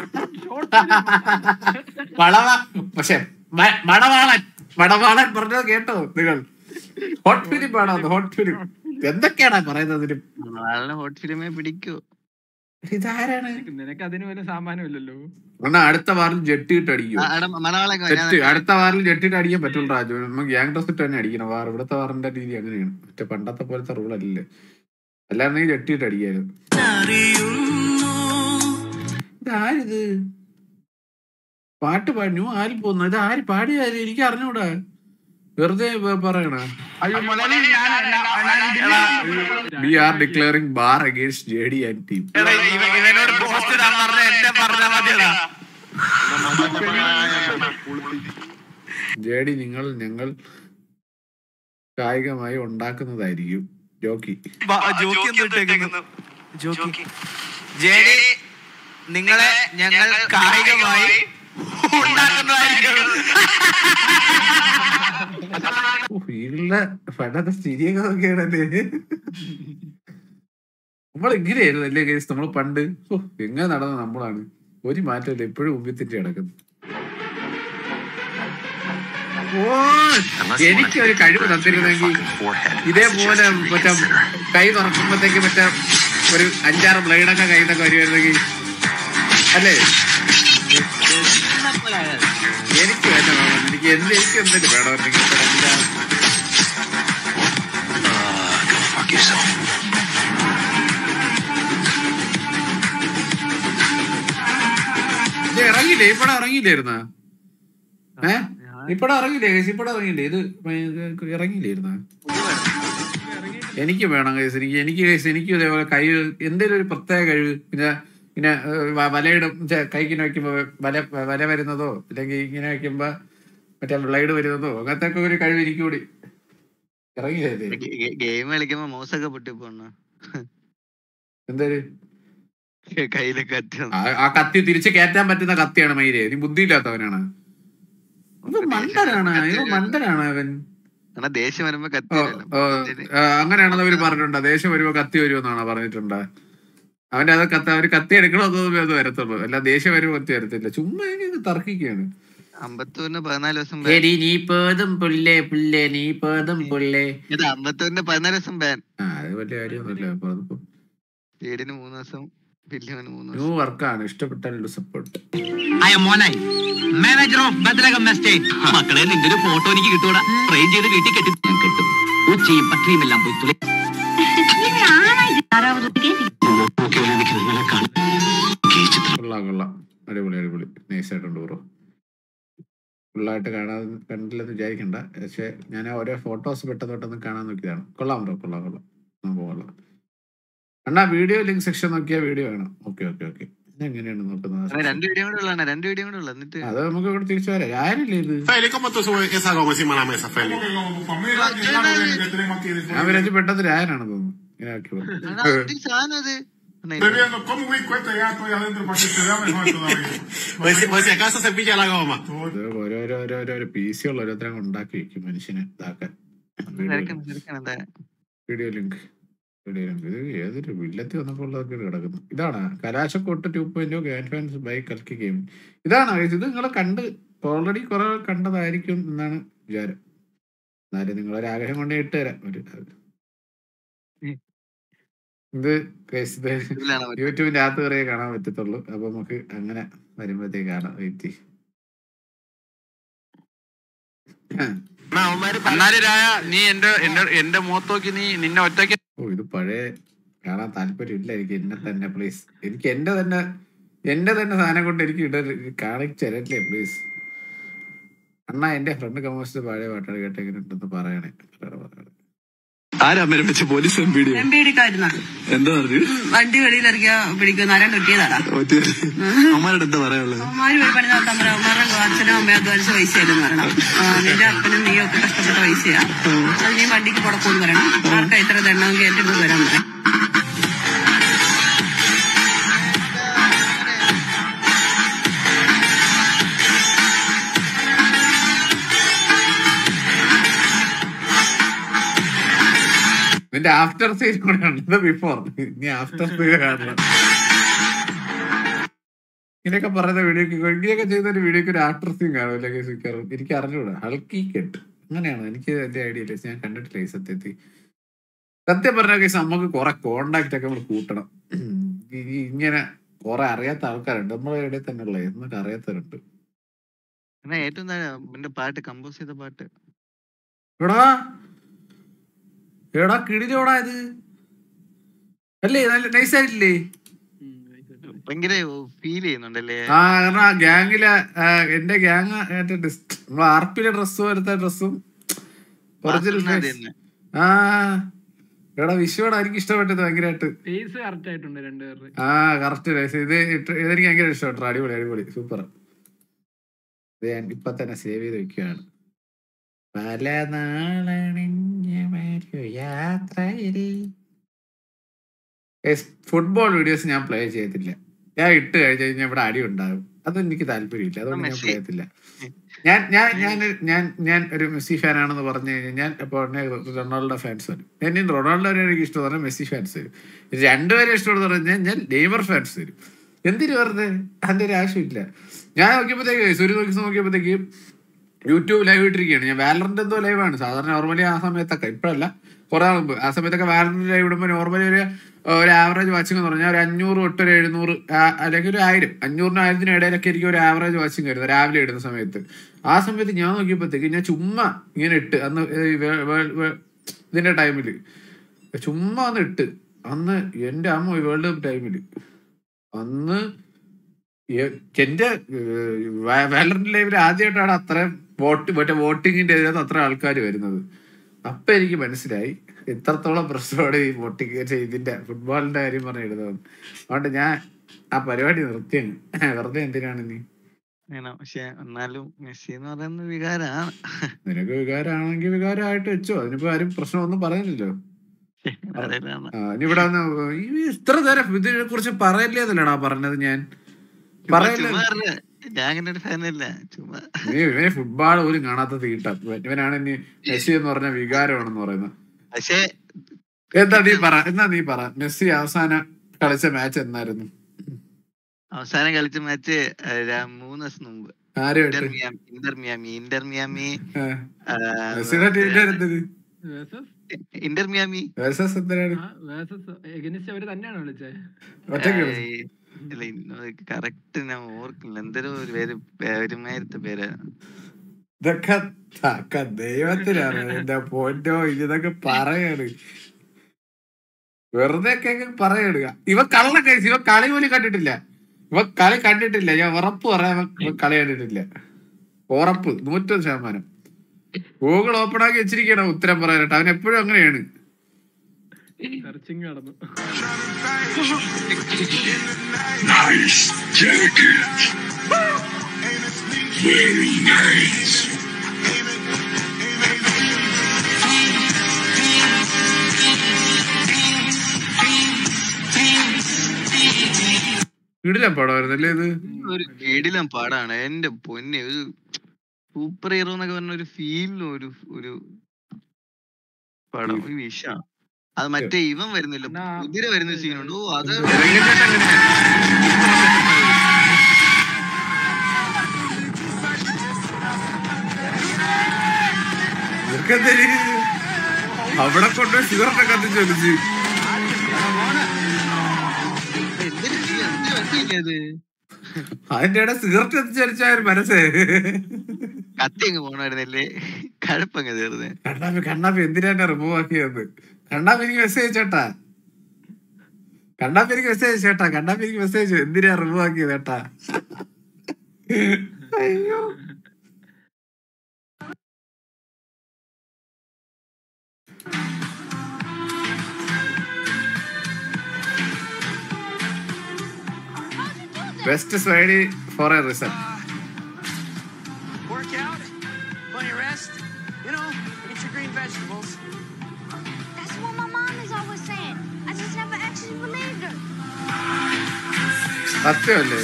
വളവ പക്ഷെ മ- മണവാളൻ മണവാളൻ പറഞ്ഞത് കേട്ടോ നിങ്ങൾ ഹോട്ട് ഫിലിം ആണോ ഹോട്ട് ഫിലിം എന്തൊക്കെയാണാ പറയുന്നത് ഇതിന് ആളിനെ ഹോട്ട് ഫിലിമേ പിടിക്കൂ ഇതാരാണ് നിനക്ക് അതിന് വല്ല സാമാനമില്ലല്ലോ എന്നാ അടുത്ത വാറിൽ ജെട്ടിയിട്ട് അടിക്കും ആ, എടാ, മണവാളൻ വാ, ഞാൻ തെറ്റ് അടുത്ത വാറിൽ ജെട്ടിട്ട് അടിക്കാൻ പറ്റുള്ളൂ രാജു നമുക്ക് ഗ്യാങ് ടോസ് ഇട്ട് തന്നെ അടിക്കണം വാർ ഇവിടുത്തെ വാറിന്റെ രീതി അങ്ങനെയാണ് മറ്റേ പണ്ടത്തെ പോലത്തെ റൂൾ അല്ലല്ലേ അല്ലായിരുന്നെങ്കിൽ ജെട്ടിയിട്ട് അടിക്കാനും ഇതാരിത് പാട്ട് പാടി ആര് പോന്നു ഇത് ആര് പാടിയാര് എനിക്ക് അറിഞ്ഞൂടാ വെറുതെ പ- പറയണ we are declaring bar against J D and team ഇവനോട് പോസ്റ്റ് ഇടാൻ പറഞ്ഞ എന്നെ പറഞ്ഞാ മതിയടാ ജെ ഡി നിങ്ങൾ ഞങ്ങൾ കായികമായി ഉണ്ടാക്കുന്നതായിരിക്കും ജോക്കി ജോക്കി എന്തിട്ടേക്കുന്നു ജോക്കി ജേഡി നിങ്ങളെ ഞങ്ങൾ കായികമായി വീട്ടിലെ പണ്ടത്തെ ചിരിയൊക്കെ നോക്കിയാണല്ലേ നമ്മൾ ഇങ്ങനെയായിരുന്നു അല്ലേ കേസ് നമ്മൾ പണ്ട് ഓ എങ്ങനെ നടന്ന നമ്മളാണ് ഒരു മാറ്റമില്ല എപ്പോഴും മുമ്പിൽ തെറ്റി കിടക്കുന്നു ഓ എനിക്ക് ഒരു കഴിവ് തന്നിരുന്നെങ്കിൽ ഇതേപോലെ മറ്റേ കൈ തുറക്കുമ്പോഴത്തേക്ക് മറ്റേ ഒരു അഞ്ചാറ് ബ്ലേഡൊക്കെ കൈ നിന്നൊക്കെ വരുമായിരുന്നെങ്കിൽ അല്ലേ എനിക്ക് വേണ്ട വേണം എനിക്ക് എന്ത് എനിക്ക് എന്തിട്ട് വേണമായിരുന്നെങ്കിൽ ഇപ്പൊ അഞ്ചാറ് ഇത് ഇറങ്ങിയില്ലേ ഇപ്പടെ ഇറങ്ങിയില്ലായിരുന്ന ഏ ഇപ്പടെ ഇറങ്ങിയില്ലേ കേസ് ഇപ്പടെ ഇറങ്ങിയില്ലേ ഇത് ഇത് ഇറങ്ങിയില്ലായിരുന്ന എനിക്ക് വേണം കേസ് എനിക്ക് എനിക്ക് കേസ് എനിക്ക് ഇതേപോലെ കൈ എന്തെങ്കിലും ഒരു പ്രത്യേക കഴിവ് പിന്നെ പിന്നെ ഏഹ്, വ- വലയിടും ഛെ, കൈക്കിന് വെക്കുമ്പോ വല വല വരുന്നതോ അല്ലെങ്കിൽ ഇങ്ങനെ വെക്കുമ്പോ മറ്റേ ബ്ലൈഡ് വരുന്നതോ അങ്ങനത്തെ ഒക്കെ ഒരു കഴിവ് എനിക്ക് കൂടി ഇറങ്ങിയില്ലേ ഗെയിം കളിക്കുമ്പോ മൗസൊക്കെ പൊട്ടി പോണ എന്തായാലും കയ്യില് കത്തി വന്നു. ആ- ആ കത്തി തിരിച്ച് കയറ്റാൻ പറ്റുന്ന കത്തിയാണ് മയില് നീ ബുദ്ധിയില്ലാത്തവനാണ് ഇത് മണ്ടനാണ് ഇത് മണ്ടനാണ് അവൻ എടാ ദേഷ്യം വരുമ്പോ കത്തി ഓ, വരില്ല. ഓ, ആ, അങ്ങനെയാണെന്ന് അവര് പറഞ്ഞിട്ടുണ്ട് ദേഷ്യം വരുമ്പോ കത്തി വരുമെന്നാണ് പറഞ്ഞിട്ടുണ്ട് അവന്റെ അത് കത്തി അവര് കത്തി എടുക്കണമെന്നൊന്നും അത് വരത്തുള്ളൂ അല്ല ദേഷ്യം വരുമ്പോ കത്തി വരത്തില്ല ചുമ്മാ ഇങ്ങനെ തർക്കിക്കുകയാണ് അമ്പത്തൂരിന് പതിനാല് ദിവസം എടി നീ പേതും പുല്ലേ പുല്ലേ നീ പേതും പുല്ലേ ഇത് അമ്പത്തൂരിന് പതിനാല് ദിവസം ബാൻ ആ അത് വലിയ കാര്യമൊന്നുമില്ല അപ്പൊ അതിപ്പോ വീടിന് മൂന്ന് ദിവസം ബില്ലിന് മൂന്ന് ന്യൂ വർക്കാണ് ഇഷ്ടപ്പെട്ടാൽ support I am Monayi manager of Bhadrakam estate മക്കളെ നിന്റെ ഒരു ഫോട്ടോ എനിക്ക് കിട്ടൂടാ ഫ്രെയിം ചെയ്ത് വീട്ടിൽ കെട്ടി ഞാൻ കെട്ടും ഉച്ചയും പട്ടിയും എല്ലാം പോയി തുളി കൊള്ളാം കൊള്ളാം അടിപൊളി അടിപൊളി നൈസായിട്ടുണ്ട് ബ്രോ ഫുള്ളായിട്ട് കാണാൻ കണ്ടില്ലെന്ന് വിചാരിക്കണ്ട പക്ഷെ ഞാൻ ഓരോ ഫോട്ടോസ് പെട്ടെന്ന് പെട്ടെന്ന് കാണാൻ നോക്കിയതാണ് കൊള്ളാം ബ്രോ കൊള്ളാം കൊള്ളാം നമുക്ക് കൊള്ളാം അണ്ണാ വീഡിയോ ലിങ്ക് സെക്ഷൻ നോക്കിയാൽ വീഡിയോ വേണം ഓക്കെ ഓക്കെ ഓക്കെ എങ്ങനെയാണ് നോക്കുന്നത് എടാ, രണ്ട് വീഡിയോ കൂടെ ഉള്ളതാണ് രണ്ട് വീഡിയോ കൂടെ ഉള്ളു എന്നിട്ട് അത് നമുക്ക് ഇവിടെ തിരിച്ചു വരാം ആരില്ലേ ഇത് Feli, ¿cómo tú subes esa goma encima de la mesa, Feli? ഞാൻ വിചാരിച്ചു പെട്ടെന്ന് രായനാണ് തോന്നുന്നു ഇങ്ങനെ ആക്കിയത് സാധനം അത് Estoy viendo cómo Wii cuesta ya estoy adentro para que se vea mejor todavía. Pues, si- pues si acaso se pilla la goma. ഇത് ഓരോരോ ഓരോരോ പി സി ഉള്ള ഓരോരുത്തരും ഉണ്ടാക്കി വെക്കും മനുഷ്യനെ ഇതാക്കാൻ തിരക്കണം, തിരക്കണം, എന്താ? വീഡിയോ ലിങ്ക് വീഡിയോ ലിങ്ക് ഇത് ഏതൊരു വില്ലത്തി വന്നപ്പോൾ ഉള്ളതൊക്കെ കിടക്കുന്നു ഇതാണ് കലാശക്കോട്ട് two point grand fans by കൽക്കി ഗെയിം ഇതാണ് guys. ഇത് നിങ്ങൾ കണ്ട് ഓൾറെഡി കുറെ കണ്ടതായിരിക്കും എന്നാണ് വിചാരം എന്നാലും നിങ്ങളൊരാഗ്രഹം കൊണ്ട് ഇട്ട് തരാം ഒരു ഇത് guys, ഇത് യൂട്യൂബിന്റെ അകത്ത് കയറിയേ കാണാൻ പറ്റത്തുള്ളൂ അപ്പൊ നമുക്ക് അങ്ങനെ വരുമ്പോഴത്തേക്ക് കാണാം വെയിറ്റ് എന്നാലും രായ നീ എന്റെ എന്റെ എന്റെ മുഖത്ത് നോക്കി നീ നിന്നെ ഒറ്റയ്ക്ക് ഓ ഇത് പഴയ കാണാൻ താല്പര്യം ഇല്ല എനിക്ക് എന്നെ തന്നെ പ്ലീസ് എനിക്ക് എന്റെ തന്നെ എന്റെ തന്നെ സാധനം കൊണ്ട് എനിക്ക് ഇട കാണിച്ചരല്ലേ പ്ലീസ് അണ്ണാ എന്റെ ഫ്രണ്ട് കമോസ്റ്റ് പഴയ പാട്ടാണ് കേട്ട് എങ്ങനെ ഉണ്ടെന്ന് പറയണേ പറയണേ, പറയണേ. ആരാ അമ്മേനെ വെച്ച police M P D M P ഡിക്കാരുന്ന എന്താ പറഞ്ഞു വണ്ടി വെളിയിലിറക്കിയ പിടിക്കുന്ന ആരാൻ കിട്ടിയതാടാ അമ്മമാരോട് എന്താ പറയാനുള്ളത് അവന്മാര് പോയി പണി നടത്താൻ പറയാം അവന്മാരുടെ അച്ഛനും അമ്മയും അധ്വാനിച്ച പൈസയായിരുന്നു പറയണം ആ, നിന്റെ അപ്പനും നീയും ഒക്കെ കഷ്ടപ്പെട്ട പൈസയാ അത് നീ വണ്ടിക്ക് പുറത്തുനിന്ന് പറയണം ആർക്കാ ഇത്ര ദണ്ണമെങ്കിൽ എന്റെ അടുത്ത് വരാൻ പറയാം നിന്റെ ആഫ്റ്റർ സീൻ കൂടെ ഉണ്ട് ഇത് ബിഫോർ ഇനി ആഫ്റ്റർ സീൻ കാണണം ഇങ്ങനെയൊക്കെ പറയുന്ന വീഡിയോക്ക് ഇങ്ങനെയൊക്കെ ചെയ്യുന്ന ഒരു വീഡിയോക്ക് ഒരു ആഫ്റ്റർ സീൻ കാണുമല്ലേ കേസ് മിക്കവാറും എനിക്ക് അറിഞ്ഞൂടാ ഹൾക്കി കെട്ട് അങ്ങനെയാണ് എനിക്ക് എന്റെ ഐഡിയ ഇല്ല ഞാൻ കണ്ടിട്ടില്ല ഈ സത്യത്തിൽ സത്യം പറഞ്ഞ കേസ് നമുക്ക് കുറെ കോണ്ടാക്ട് ഒക്കെ നമ്മൾ കൂട്ടണം ഈ- ഈ ഇങ്ങനെ കുറെ അറിയാത്ത ആൾക്കാരുണ്ട് നമ്മളെ ഇടയിൽ തന്നെ ഉള്ളത് എന്നൊക്കെ അറിയാത്തവരുണ്ട് എന്നാ ഏറ്റവും താഴെ എന്റെ പാട്ട് കമ്പോസ് ചെയ്ത പാട്ട് എടാ എടാ കിടിലോടാ ഇത് അല്ലേ നല്ല നൈസ് ആയിട്ടില്ലേ ഭയങ്കര ഫീൽ ചെയ്യുന്നുണ്ടല്ലേ ആ കാരണം ആ ഗ്യാങ്ങിലെ എന്റെ ഗ്യാങ് നമ്മളെ ആർപിയുടെ ഡ്രസ് പോലത്തെ ഡ്രസ്സും ഒറിജിനൽ വാസന അത് തന്നെ. ആ എടാ വിഷുവാണ് എനിക്ക് ഇഷ്ടപ്പെട്ടത് ഭയങ്കരമായിട്ട് ഫേസ് കറക്റ്റ് ആയിട്ടുണ്ട് രണ്ടുപേരുടെ ആ കറക്റ്റ് ഇത് ഇട്ട് ഇതെനിക്ക് ഭയങ്കര ഇഷ്ടപ്പെട്ടു അടിപൊളി അടിപൊളി സൂപ്പർ ഇത് ഞാൻ ഇപ്പൊ തന്നെ സേവ് ചെയ്ത് വെക്കുകയാണ് പല നാളണിഞ്ഞ ഒരു യാത്രയിൽ ഫുട്ബോൾ വീഡിയോസ് ഞാൻ പ്ലേ ചെയ്തിട്ടില്ല ഞാൻ ഇട്ട് കഴിഞ്ഞ് കഴിഞ്ഞാൽ ഇവിടെ അടി ഉണ്ടാകും അതൊന്നും എനിക്ക് താല്പര്യമില്ല അതുകൊണ്ട് ഞാൻ പ്ലേ ചെയ്തില്ല ഞാൻ ഞാൻ ഞാൻ ഞാൻ ഞാൻ ഒരു മെസ്സി ഫാൻ ആണെന്ന് പറഞ്ഞു കഴിഞ്ഞാൽ ഞാൻ ഇപ്പോൾ റൊണാൾഡോ ഫാൻസ് വരും ഞാൻ ഇനി റൊണാൾഡോനെ എനിക്ക് ഇഷ്ടം പറഞ്ഞാൽ മെസ്സി ഫാൻസ് വരും ഇത് രണ്ടുപേരെ ഇഷ്ടമെന്ന് പറഞ്ഞാൽ ഞാൻ നെയ്മർ ഫാൻസ് വരും എന്തിനു വെറുതെ അതിന്റെ ഒരു ആവശ്യമില്ല ഞാൻ നോക്കിയപ്പോഴത്തേക്ക് സൂര്യ നോക്കി നോക്കിയപ്പോഴത്തേക്ക് യൂട്യൂബ് ലൈവ് ഇട്ടിരിക്കുകയാണ് ഞാൻ വാലറിന്റെ എന്തോ ലൈവാണ് സാധാരണ നോർമലി ആ സമയത്തൊക്കെ ഇപ്പോഴല്ല കുറെ നാൾ മുമ്പ് ആ സമയത്തൊക്കെ വാലറിന്റെ ലൈവ് ഇടുമ്പോൾ നോർമലി ഒരു ഒരു ആവറേജ് വാച്ചിങ് എന്ന് പറഞ്ഞാൽ ഒരു അഞ്ഞൂറ് തൊട്ട് ഒരു എഴുന്നൂറ് ആ- അല്ലെങ്കിൽ ഒരു ആയിരം അഞ്ഞൂറിനും ആയിരത്തിനും ഇടയിലൊക്കെ ആയിരിക്കും ഒരു ആവറേജ് വാച്ചിങ് വരുന്നത് രാവിലെ ഇടുന്ന സമയത്ത് ആ സമയത്ത് ഞാൻ നോക്കിയപ്പോഴത്തേക്ക് ഞാൻ ചുമ്മാ ഇങ്ങനെ ഇട്ട് അന്ന് ഈ വേ- വേ- വേ- ഇതിന്റെ ടൈമിൽ ചുമ്മാ ഒന്ന് ഇട്ട് അന്ന് എന്റെ അമ്മ വേൾഡ് കപ്പ് ടൈമിൽ അന്ന് എ- എന്റെ വാലറിന്റെ ലൈവിൽ ആദ്യമായിട്ടാണ് അത്രയും വോട്ട് മറ്റേ വോട്ടിങ്ങിന്റെ ഇതിനകത്ത് അത്ര ആൾക്കാർ വരുന്നത് അപ്പൊ എനിക്ക് മനസ്സിലായി എത്രത്തോളം പ്രശ്നമാണ് ഈ വോട്ടിങ് ഇതിന്റെ ഫുട്ബോളിന്റെ കാര്യം പറഞ്ഞിടുന്നത് അതുകൊണ്ട് ഞാൻ ആ പരിപാടി നിർത്തിയാണ് വെറുതെ എന്തിനാണ് നീ വേണം പക്ഷെ എന്നാലും മെസ്സി എന്ന് പറയുന്ന വികാരാണ് നിനക്ക് വികാരമാണെങ്കിൽ വികാരമായിട്ട് വെച്ചോ അതിനിപ്പോ ആരും പ്രശ്നമൊന്നും പറയുന്നില്ലല്ലോ അതേതാണ്. ആ, ഇനി ഇവിടെ വന്ന് ഈ ഇത്ര നേരം ഇതിനെ കുറിച്ച് പറയല്ലേ എന്നല്ലടാ പറഞ്ഞത് ഞാൻ പറയല്ലേ ചുമ്മാ പറഞ്ഞ. ഞാൻ അങ്ങനെ ഒരു ഫാനല്ല ചുമ്മാ നീ ഇവനെ ഫുട്ബോൾ പോലും കാണാത്ത തീട്ട ഇവനാണ് ഇനി മെസ്സി എന്ന് പറഞ്ഞ വികാരമാണെന്ന് പറയുന്നത് പക്ഷേ എന്താ നീ പറ എന്നാ നീ പറ മെസ്സി അവസാനം കളിച്ച മാച്ച് എന്നായിരുന്നു അവസാനം കളിച്ച മാച്ച് മൂന്ന് ദിവസം മുമ്പ് ആരുമായിട്ട്? Inter Miami Inter Miami Inter Miami ആ. ആ, മെസ്സിയുടെ ടീമിന്റെ അടുത്തത് ഇന്റർ മിയാമി വേഴ്സസ് എന്തിനാണ് എഗനിസ്റ്റ് അവര് തന്നെയാണ് വിളിച്ചത് ഒറ്റയ്ക്ക് കറക്റ്റ് ഞാൻ ഓർക്കില്ല എന്തൊരു ഒരു പേര് പേ- ഒരുമാതിരത്തെ പേരാ ഇതൊക്കെ തക്ക ദൈവത്തിലാണ് എന്റെ പോയിന്റോ ഇതൊക്കെ പറയാണ് വെറുതെ ഒക്കെ അങ്ങ് പറയാണ് ഇവ കള്ള കഴിച്ച് ഇവ കളി പോലും കണ്ടിട്ടില്ല ഇവ കളി കണ്ടിട്ടില്ല ഞാൻ ഉറപ്പ് പറയാൻ ഇവ- ഇവ കളി കണ്ടിട്ടില്ല ഉറപ്പ് നൂറ്റൊന്ന് ശതമാനം ഗൂഗിൾ ഓപ്പൺ ആക്കി വെച്ചിരിക്കണം ഉത്തരം പറയാനായിട്ട് അവൻ എപ്പോഴും അങ്ങനെയാണ് സെർച്ചിങ് നടന്നു Nice jacket. Very nice. ഇടില്ല പടമായിരുന്നല്ലേ ഇത് ഒരു കിടിലം പാടാണ് എന്റെ പൊന്നെ ഒരു സൂപ്പർ ഹീറോ എന്നൊക്കെ പറഞ്ഞ ഒരു ഫീലിന് ഒരു ഒരു പടം ഒരു വിഷ അത് മറ്റേ ഇവൻ വരുന്നില്ല കുതിര വരുന്ന സീനുണ്ട് ഓ അത് ഇവർക്കെന്തേലും അവിടെ കൊണ്ട് സിഗരറ്റ് കത്തിച്ച് വലിച്ച് എന്തൊരു ഫീ- എന്ത് വണ്ടിയില്ലേ അത് അതിന്റെ ഇടയിൽ സിഗരറ്റ് കത്തിച്ച് വലിച്ചായ ഒരു മനസ്സേ കത്തി അങ്ങ് പോണായിരുന്നല്ലേ കഴപ്പങ്ങ് തീർന്ന് കണ്ണാപ്പി കണ്ണാപ്പി എന്തിനാ എന്നെ റിമൂവ് ആക്കിയത് കണ്ണാപ്പി എനിക്ക് മെസ്സേജ് ചേട്ടാ കണ്ണാപ്പിരിക്ക് മെസ്സേജ് ചേട്ടാ കണ്ണാപ്പിരിക്ക് മെസ്സേജ് എന്തിനാ റിമൂവ് ആക്കിയത് ചേട്ടാ അയ്യോ ബെസ്റ്റ് സ്വൈഡി for a reason Work out, plenty of rest, you know, eat your green vegetables. That's what my mom is always saying. I just never actually believed her. സത്യമല്ലേ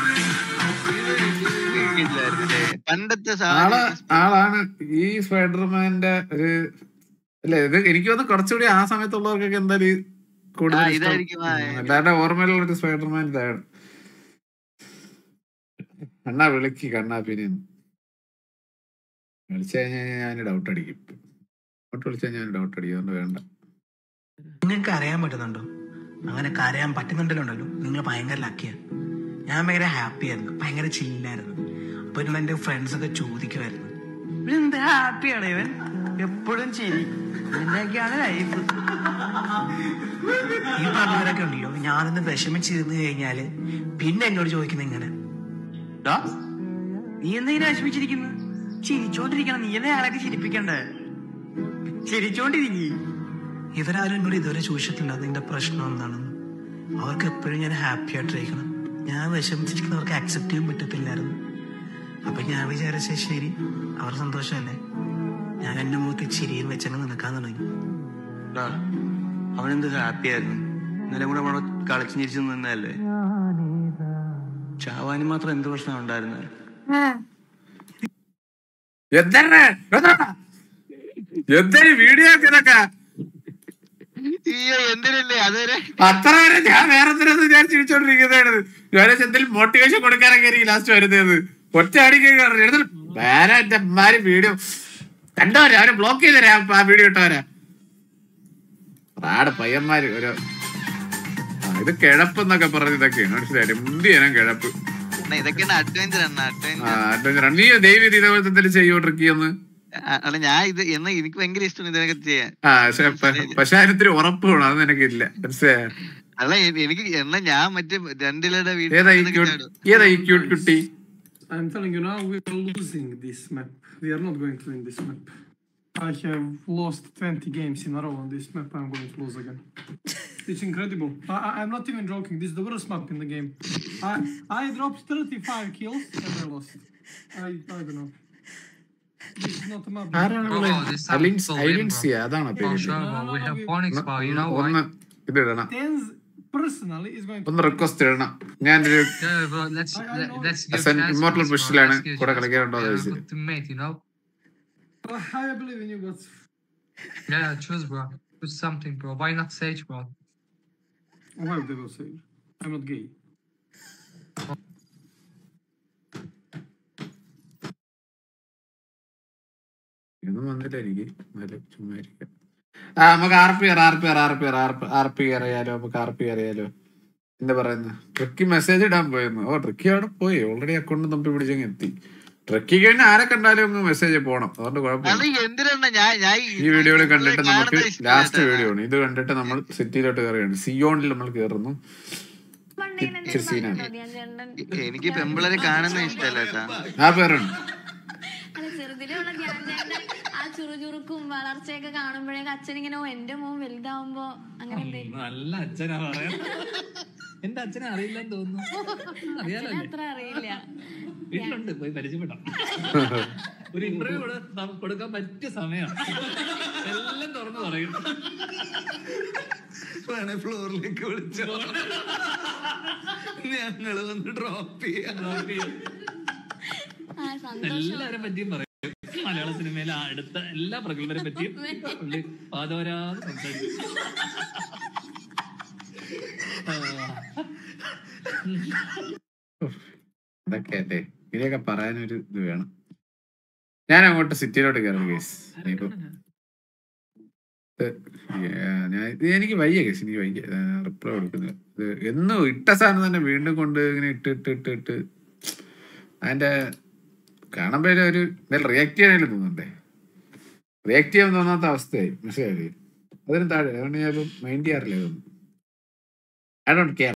ഇല്ലായിരുന്നല്ലേ? പണ്ടത്തെ ആള് സാധനം ആളാണ് ഈ സ്പൈഡർമാന്റെ ഒരു അല്ലേ ഇത് എനിക്ക് തോന്നുന്നു കുറച്ചുകൂടി ആ സമയത്തുള്ളവർക്കൊക്കെ എന്തായാലും കൂടുതൽ ആ, ഇഷ്ടം. ഇതായിരിക്കും, ആ, ഉം, എല്ലാവരുടെ ഓർമ്മയിലുള്ള ഒരു സ്പൈഡർമാൻ ഇതാണ് അണ്ണാ വിളിക്ക് കണ്ണാപ്പിനെ വിളിച്ചു കഴിഞ്ഞാൽ ഞാൻ ഡൗട്ട് അടിക്കും അങ്ങോട്ട് വിളിച്ചു കഴിഞ്ഞാൽ ഞാൻ ഡൗട്ട് അടിക്കും അതുകൊണ്ട് വേണ്ട നിങ്ങൾക്ക് അറിയാൻ പറ്റുന്നുണ്ടോ അങ്ങനെ കരയാൻ പറ്റുന്നുണ്ടല്ലോ നിങ്ങൾ ഭയങ്കര ലക്കിയാണ് ഞാൻ ഭയങ്കര ഹാപ്പി ആയിരുന്നു ഭയങ്കര ചില്ലായിരുന്നു അപ്പൊ എന്നോട് എന്റെ ഫ്രണ്ട്സ് ഒക്കെ ചോദിക്കുമായിരുന്നു എന്ത് ഹാപ്പിയാണ് ഇവൻ എപ്പോഴും ചിരി ഇതിന്റെയൊക്കെയാണ് ലൈഫ് ഈ പറഞ്ഞവരൊക്കെ ഉണ്ടല്ലോ ഞാനൊന്ന് വിഷമിച്ചിരുന്നു കഴിഞ്ഞാല് പിന്നെ എന്നോട് ചോദിക്കുന്നത് ഇങ്ങനെ "ഡാ, നീ എന്തെങ്കിലും വിഷമിച്ചിരിക്കുന്നു ചിരിച്ചോണ്ടിരിക്കണം നീ എന്നെ ആളൊക്കെ ചിരിപ്പിക്കണ്ടേ ചിരിച്ചോണ്ടിരിക്കേ ഇവരാരും എന്നോട് ഇതുവരെ ചോദിച്ചിട്ടില്ല നിന്റെ പ്രശ്നം എന്താണെന്ന് അവർക്ക് എപ്പോഴും ഞാൻ ഹാപ്പി ആയിട്ടിരിക്കണം ഞാൻ വിഷമിച്ചിരിക്കുന്നവർക്ക് അക്സെപ്റ്റ് ചെയ്യാൻ പറ്റത്തില്ലായിരുന്നു അപ്പൊ ഞാൻ വിചാരിച്ച ശരി അവർ സന്തോഷമല്ലേ ഞാൻ എന്റെ മുഖത്ത് ചിരിയും വെച്ചങ്ങ് നിൽക്കാൻ തുടങ്ങി അവനെന്ത് ഹാപ്പി ആയിരുന്നു ഇന്നലെ കൂടെ അവിടെ കളിച്ചു ചിരിച്ചു നിന്നല്ലേ ചാവാനും മാത്രം എന്ത് പ്രശ്നം ഉണ്ടായിരുന്നത് എന്താണ് എന്തൊരു വീഡിയോ ഒക്കെ ഇതൊക്കെ അയ്യോ എന്തിനല്ലേ അതുവരെ അത്ര വരെ ഞാൻ വേറെ എന്തിനൊന്നും വിചാരിച്ച് ചിരിച്ചോണ്ടിരിക്കുന്നതാണ് ഞാൻ എന്തെങ്കിലും മോട്ടിവേഷൻ കൊടുക്കാനൊക്കെ ആയിരിക്കും ലാസ്റ്റ് വരുന്നത് ഒറ്റ അടിക്ക് എടുത്തിൽ വേറെ എന്റെ അമ്മാര് വീഡിയോ കണ്ടവരെ അവരെ ബ്ലോക്ക് ചെയ്തരാ ആ വീഡിയോ ഇട്ടവരാ ആടെ പയ്യന്മാര് ഒരു ആ, ഇത് കിഴപ്പ് എന്നൊക്കെ പറഞ്ഞ ഇതൊക്കെയാണ് മനസ്സിലായില്ലേ മുന്തി ഞാൻ കിഴപ്പ് അണ്ണാ, ഇതൊക്കെയാണ് അഡ്വഞ്ചർ അണ്ണ ആ അഡ്വഞ്ചർ adventure. നീ ദൈവം ഇതേപോലത്തെ എന്തെങ്കിലും ചെയ്യോ ട്രിക്കി ഒന്ന് അല്ല ഞാൻ ഇത് എന്നാ എനിക്ക് ഭയങ്കര ഇഷ്ടമാണ് ഇതിനൊക്കെ ചെയ്യാൻ ആ പക്ഷെ പ- പക്ഷെ അതിനൊത്തിരി ഉറപ്പ് വേണം അത് നിനക്കില്ല മനസ്സിലായ അല്ല എ- എനിക്ക് എന്നാ ഞാൻ മറ്റേ രണ്ടിലയുടെ ഏതാ ഈ ക്യൂട്ട് ഏതാ ഈ ക്യൂട്ട് കുട്ടി I'm telling you now, we are losing this map. We are not going to win this map. I have lost 20 games in a row on this map. I'm going to lose again. It's incredible. I, I- I'm not even joking. This is the worst map in the game. I, I dropped 35 kills and I lost. I, I don't know. This is not a map. ആരാണ് ഇവിടെ? അലിൻസ് ഐലിൻസിയ അതാണോ പേര് we have Phoenix Power, you know ഒന്ന് ഇത് ഇടണം Tens personally is going to. ഒന്ന് request ഇടണം ഞാനൊരു Yeah, but let's let, let's give അസൻ chance ഇമ്മോർട്ടൽ first, bro. പുഷിലാണ് Let's give കൂടെ chance, കളിക്കാറുണ്ടോ bro. എന്ന് Yeah, ചോദിച്ചത് good teammate, you know. I believe in you, but Yeah, choose, bro. Choose something, bro. Why not Sage, bro? why would they go say? I'm not gay. ഇതൊന്നും വന്നില്ല എനിക്ക് എന്നാലും ചുമ്മാ ഇരിക്കാം ആ നമുക്ക് R P R R P R R P R R P R P അറിയാലോ നമുക്ക് ആർ പി അറിയാലോ എന്താ പറയുന്നത് ട്രിക്കി മെസ്സേജ് ഇടാൻ പോയിരുന്നു ഓ ട്രിക്കി അവിടെ പോയി ഓൾറെഡി അക്കൗണ്ട് തപ്പി പിടിച്ചങ്ങ് എത്തി ട്രിക്കിക്ക് പിന്നെ ആരെ കണ്ടാലും ഒന്ന് മെസ്സേജ് പോണം അതുകൊണ്ട് അത് കുഴപ്പമില്ല എന്തിനാ ഞാൻ ഞാൻ ഈ വീഡിയോയിൽ കണ്ടിട്ട് കാണുന്നത് നമുക്ക് ഇഷ്ടമല്ല ലാസ്റ്റ് കേട്ടോ. വീഡിയോ ആണ് ഇത് കണ്ടിട്ട് നമ്മൾ സിറ്റിയിലോട്ട് കയറുകയാണ് സിയോണിൽ നമ്മൾ കയറുന്നു ഇച്ചിരി സീനാണ് എനിക്ക് പെമ്പിളരെ കാണുന്ന ഇഷ്ടമല്ല കേട്ടാ ആ പേരുണ്ട് അല്ല ചെറുതിലുള്ള ധ്യാനചേട്ടന്റെ ആ ചുറുചുറുക്കും വളർച്ചയൊക്കെ കാണുമ്പോഴേക്ക് അച്ഛൻ ഇങ്ങനെ "ഓ, എന്റെ മോൻ വലുതാവുമ്പോ അങ്ങനെ എന്തേലും നല്ല അച്ഛനാ പറയാ എന്റെ അച്ഛനെ അറിയില്ലെന്ന് തോന്നുന്നു അറിയാലോ അച്ഛന് അത്ര അറിയില്ല വീട്ടിലുണ്ട് പോയി പരിചയപ്പെടാം ഒരു ഇന്റർവ്യൂ ഇവിടെ നമുക്ക് കൊടുക്കാൻ പറ്റിയ സമയം എല്ലാം തുറന്നു പറയും വേണേ ഫ്ലോറിലേക്ക് വിളിച്ചോ ഞങ്ങള് വന്ന് ഡ്രോപ്പ് ചെയ്യാം ആ സന്തോഷം എല്ലാരെ പറ്റിയും പറയും മലയാള സിനിമയിലെ അടുത്ത എല്ലാ പ്രഗത്ഭരെ പറ്റിയും പുള്ളി പാതോരാന്ന് സംസാരിക്കും ഇതൊക്കെ അല്ലേ ഇതിനൊക്കെ പറയാനൊരു ഇത് വേണം ഞാൻ അങ്ങോട്ട് സിറ്റിയിലോട്ട് കയറും കേസ് ഇനിയിപ്പം ഇത് yeah, ഞാൻ ഇത് എനിക്ക് വയ്യ കേസ് എനിക്ക് വയ്യ റിപ്ലൈ കൊടുക്കുന്നില്ല ഇത് എന്നും ഇട്ട സാധനം തന്നെ വീണ്ടും കൊണ്ട് ഇങ്ങനെ ഇട്ട് ഇട്ട് ഇട്ട് ഇട്ട് അതിന്റെ കാണുമ്പോ ഒരു എന്തെങ്കിലും റിയാക്ട് ചെയ്യാനായിട്ട് തോന്നണ്ടേ റിയാക്ട് ചെയ്യാൻ തോന്നാത്ത അവസ്ഥയായി മനസ്സിലായില്ലേ അതിന് താഴെ അതുകൊണ്ട് ഞാൻ മൈൻഡ് ചെയ്യാറില്ല ഇതൊന്നും ഐ ഡോണ്ട് കെയർ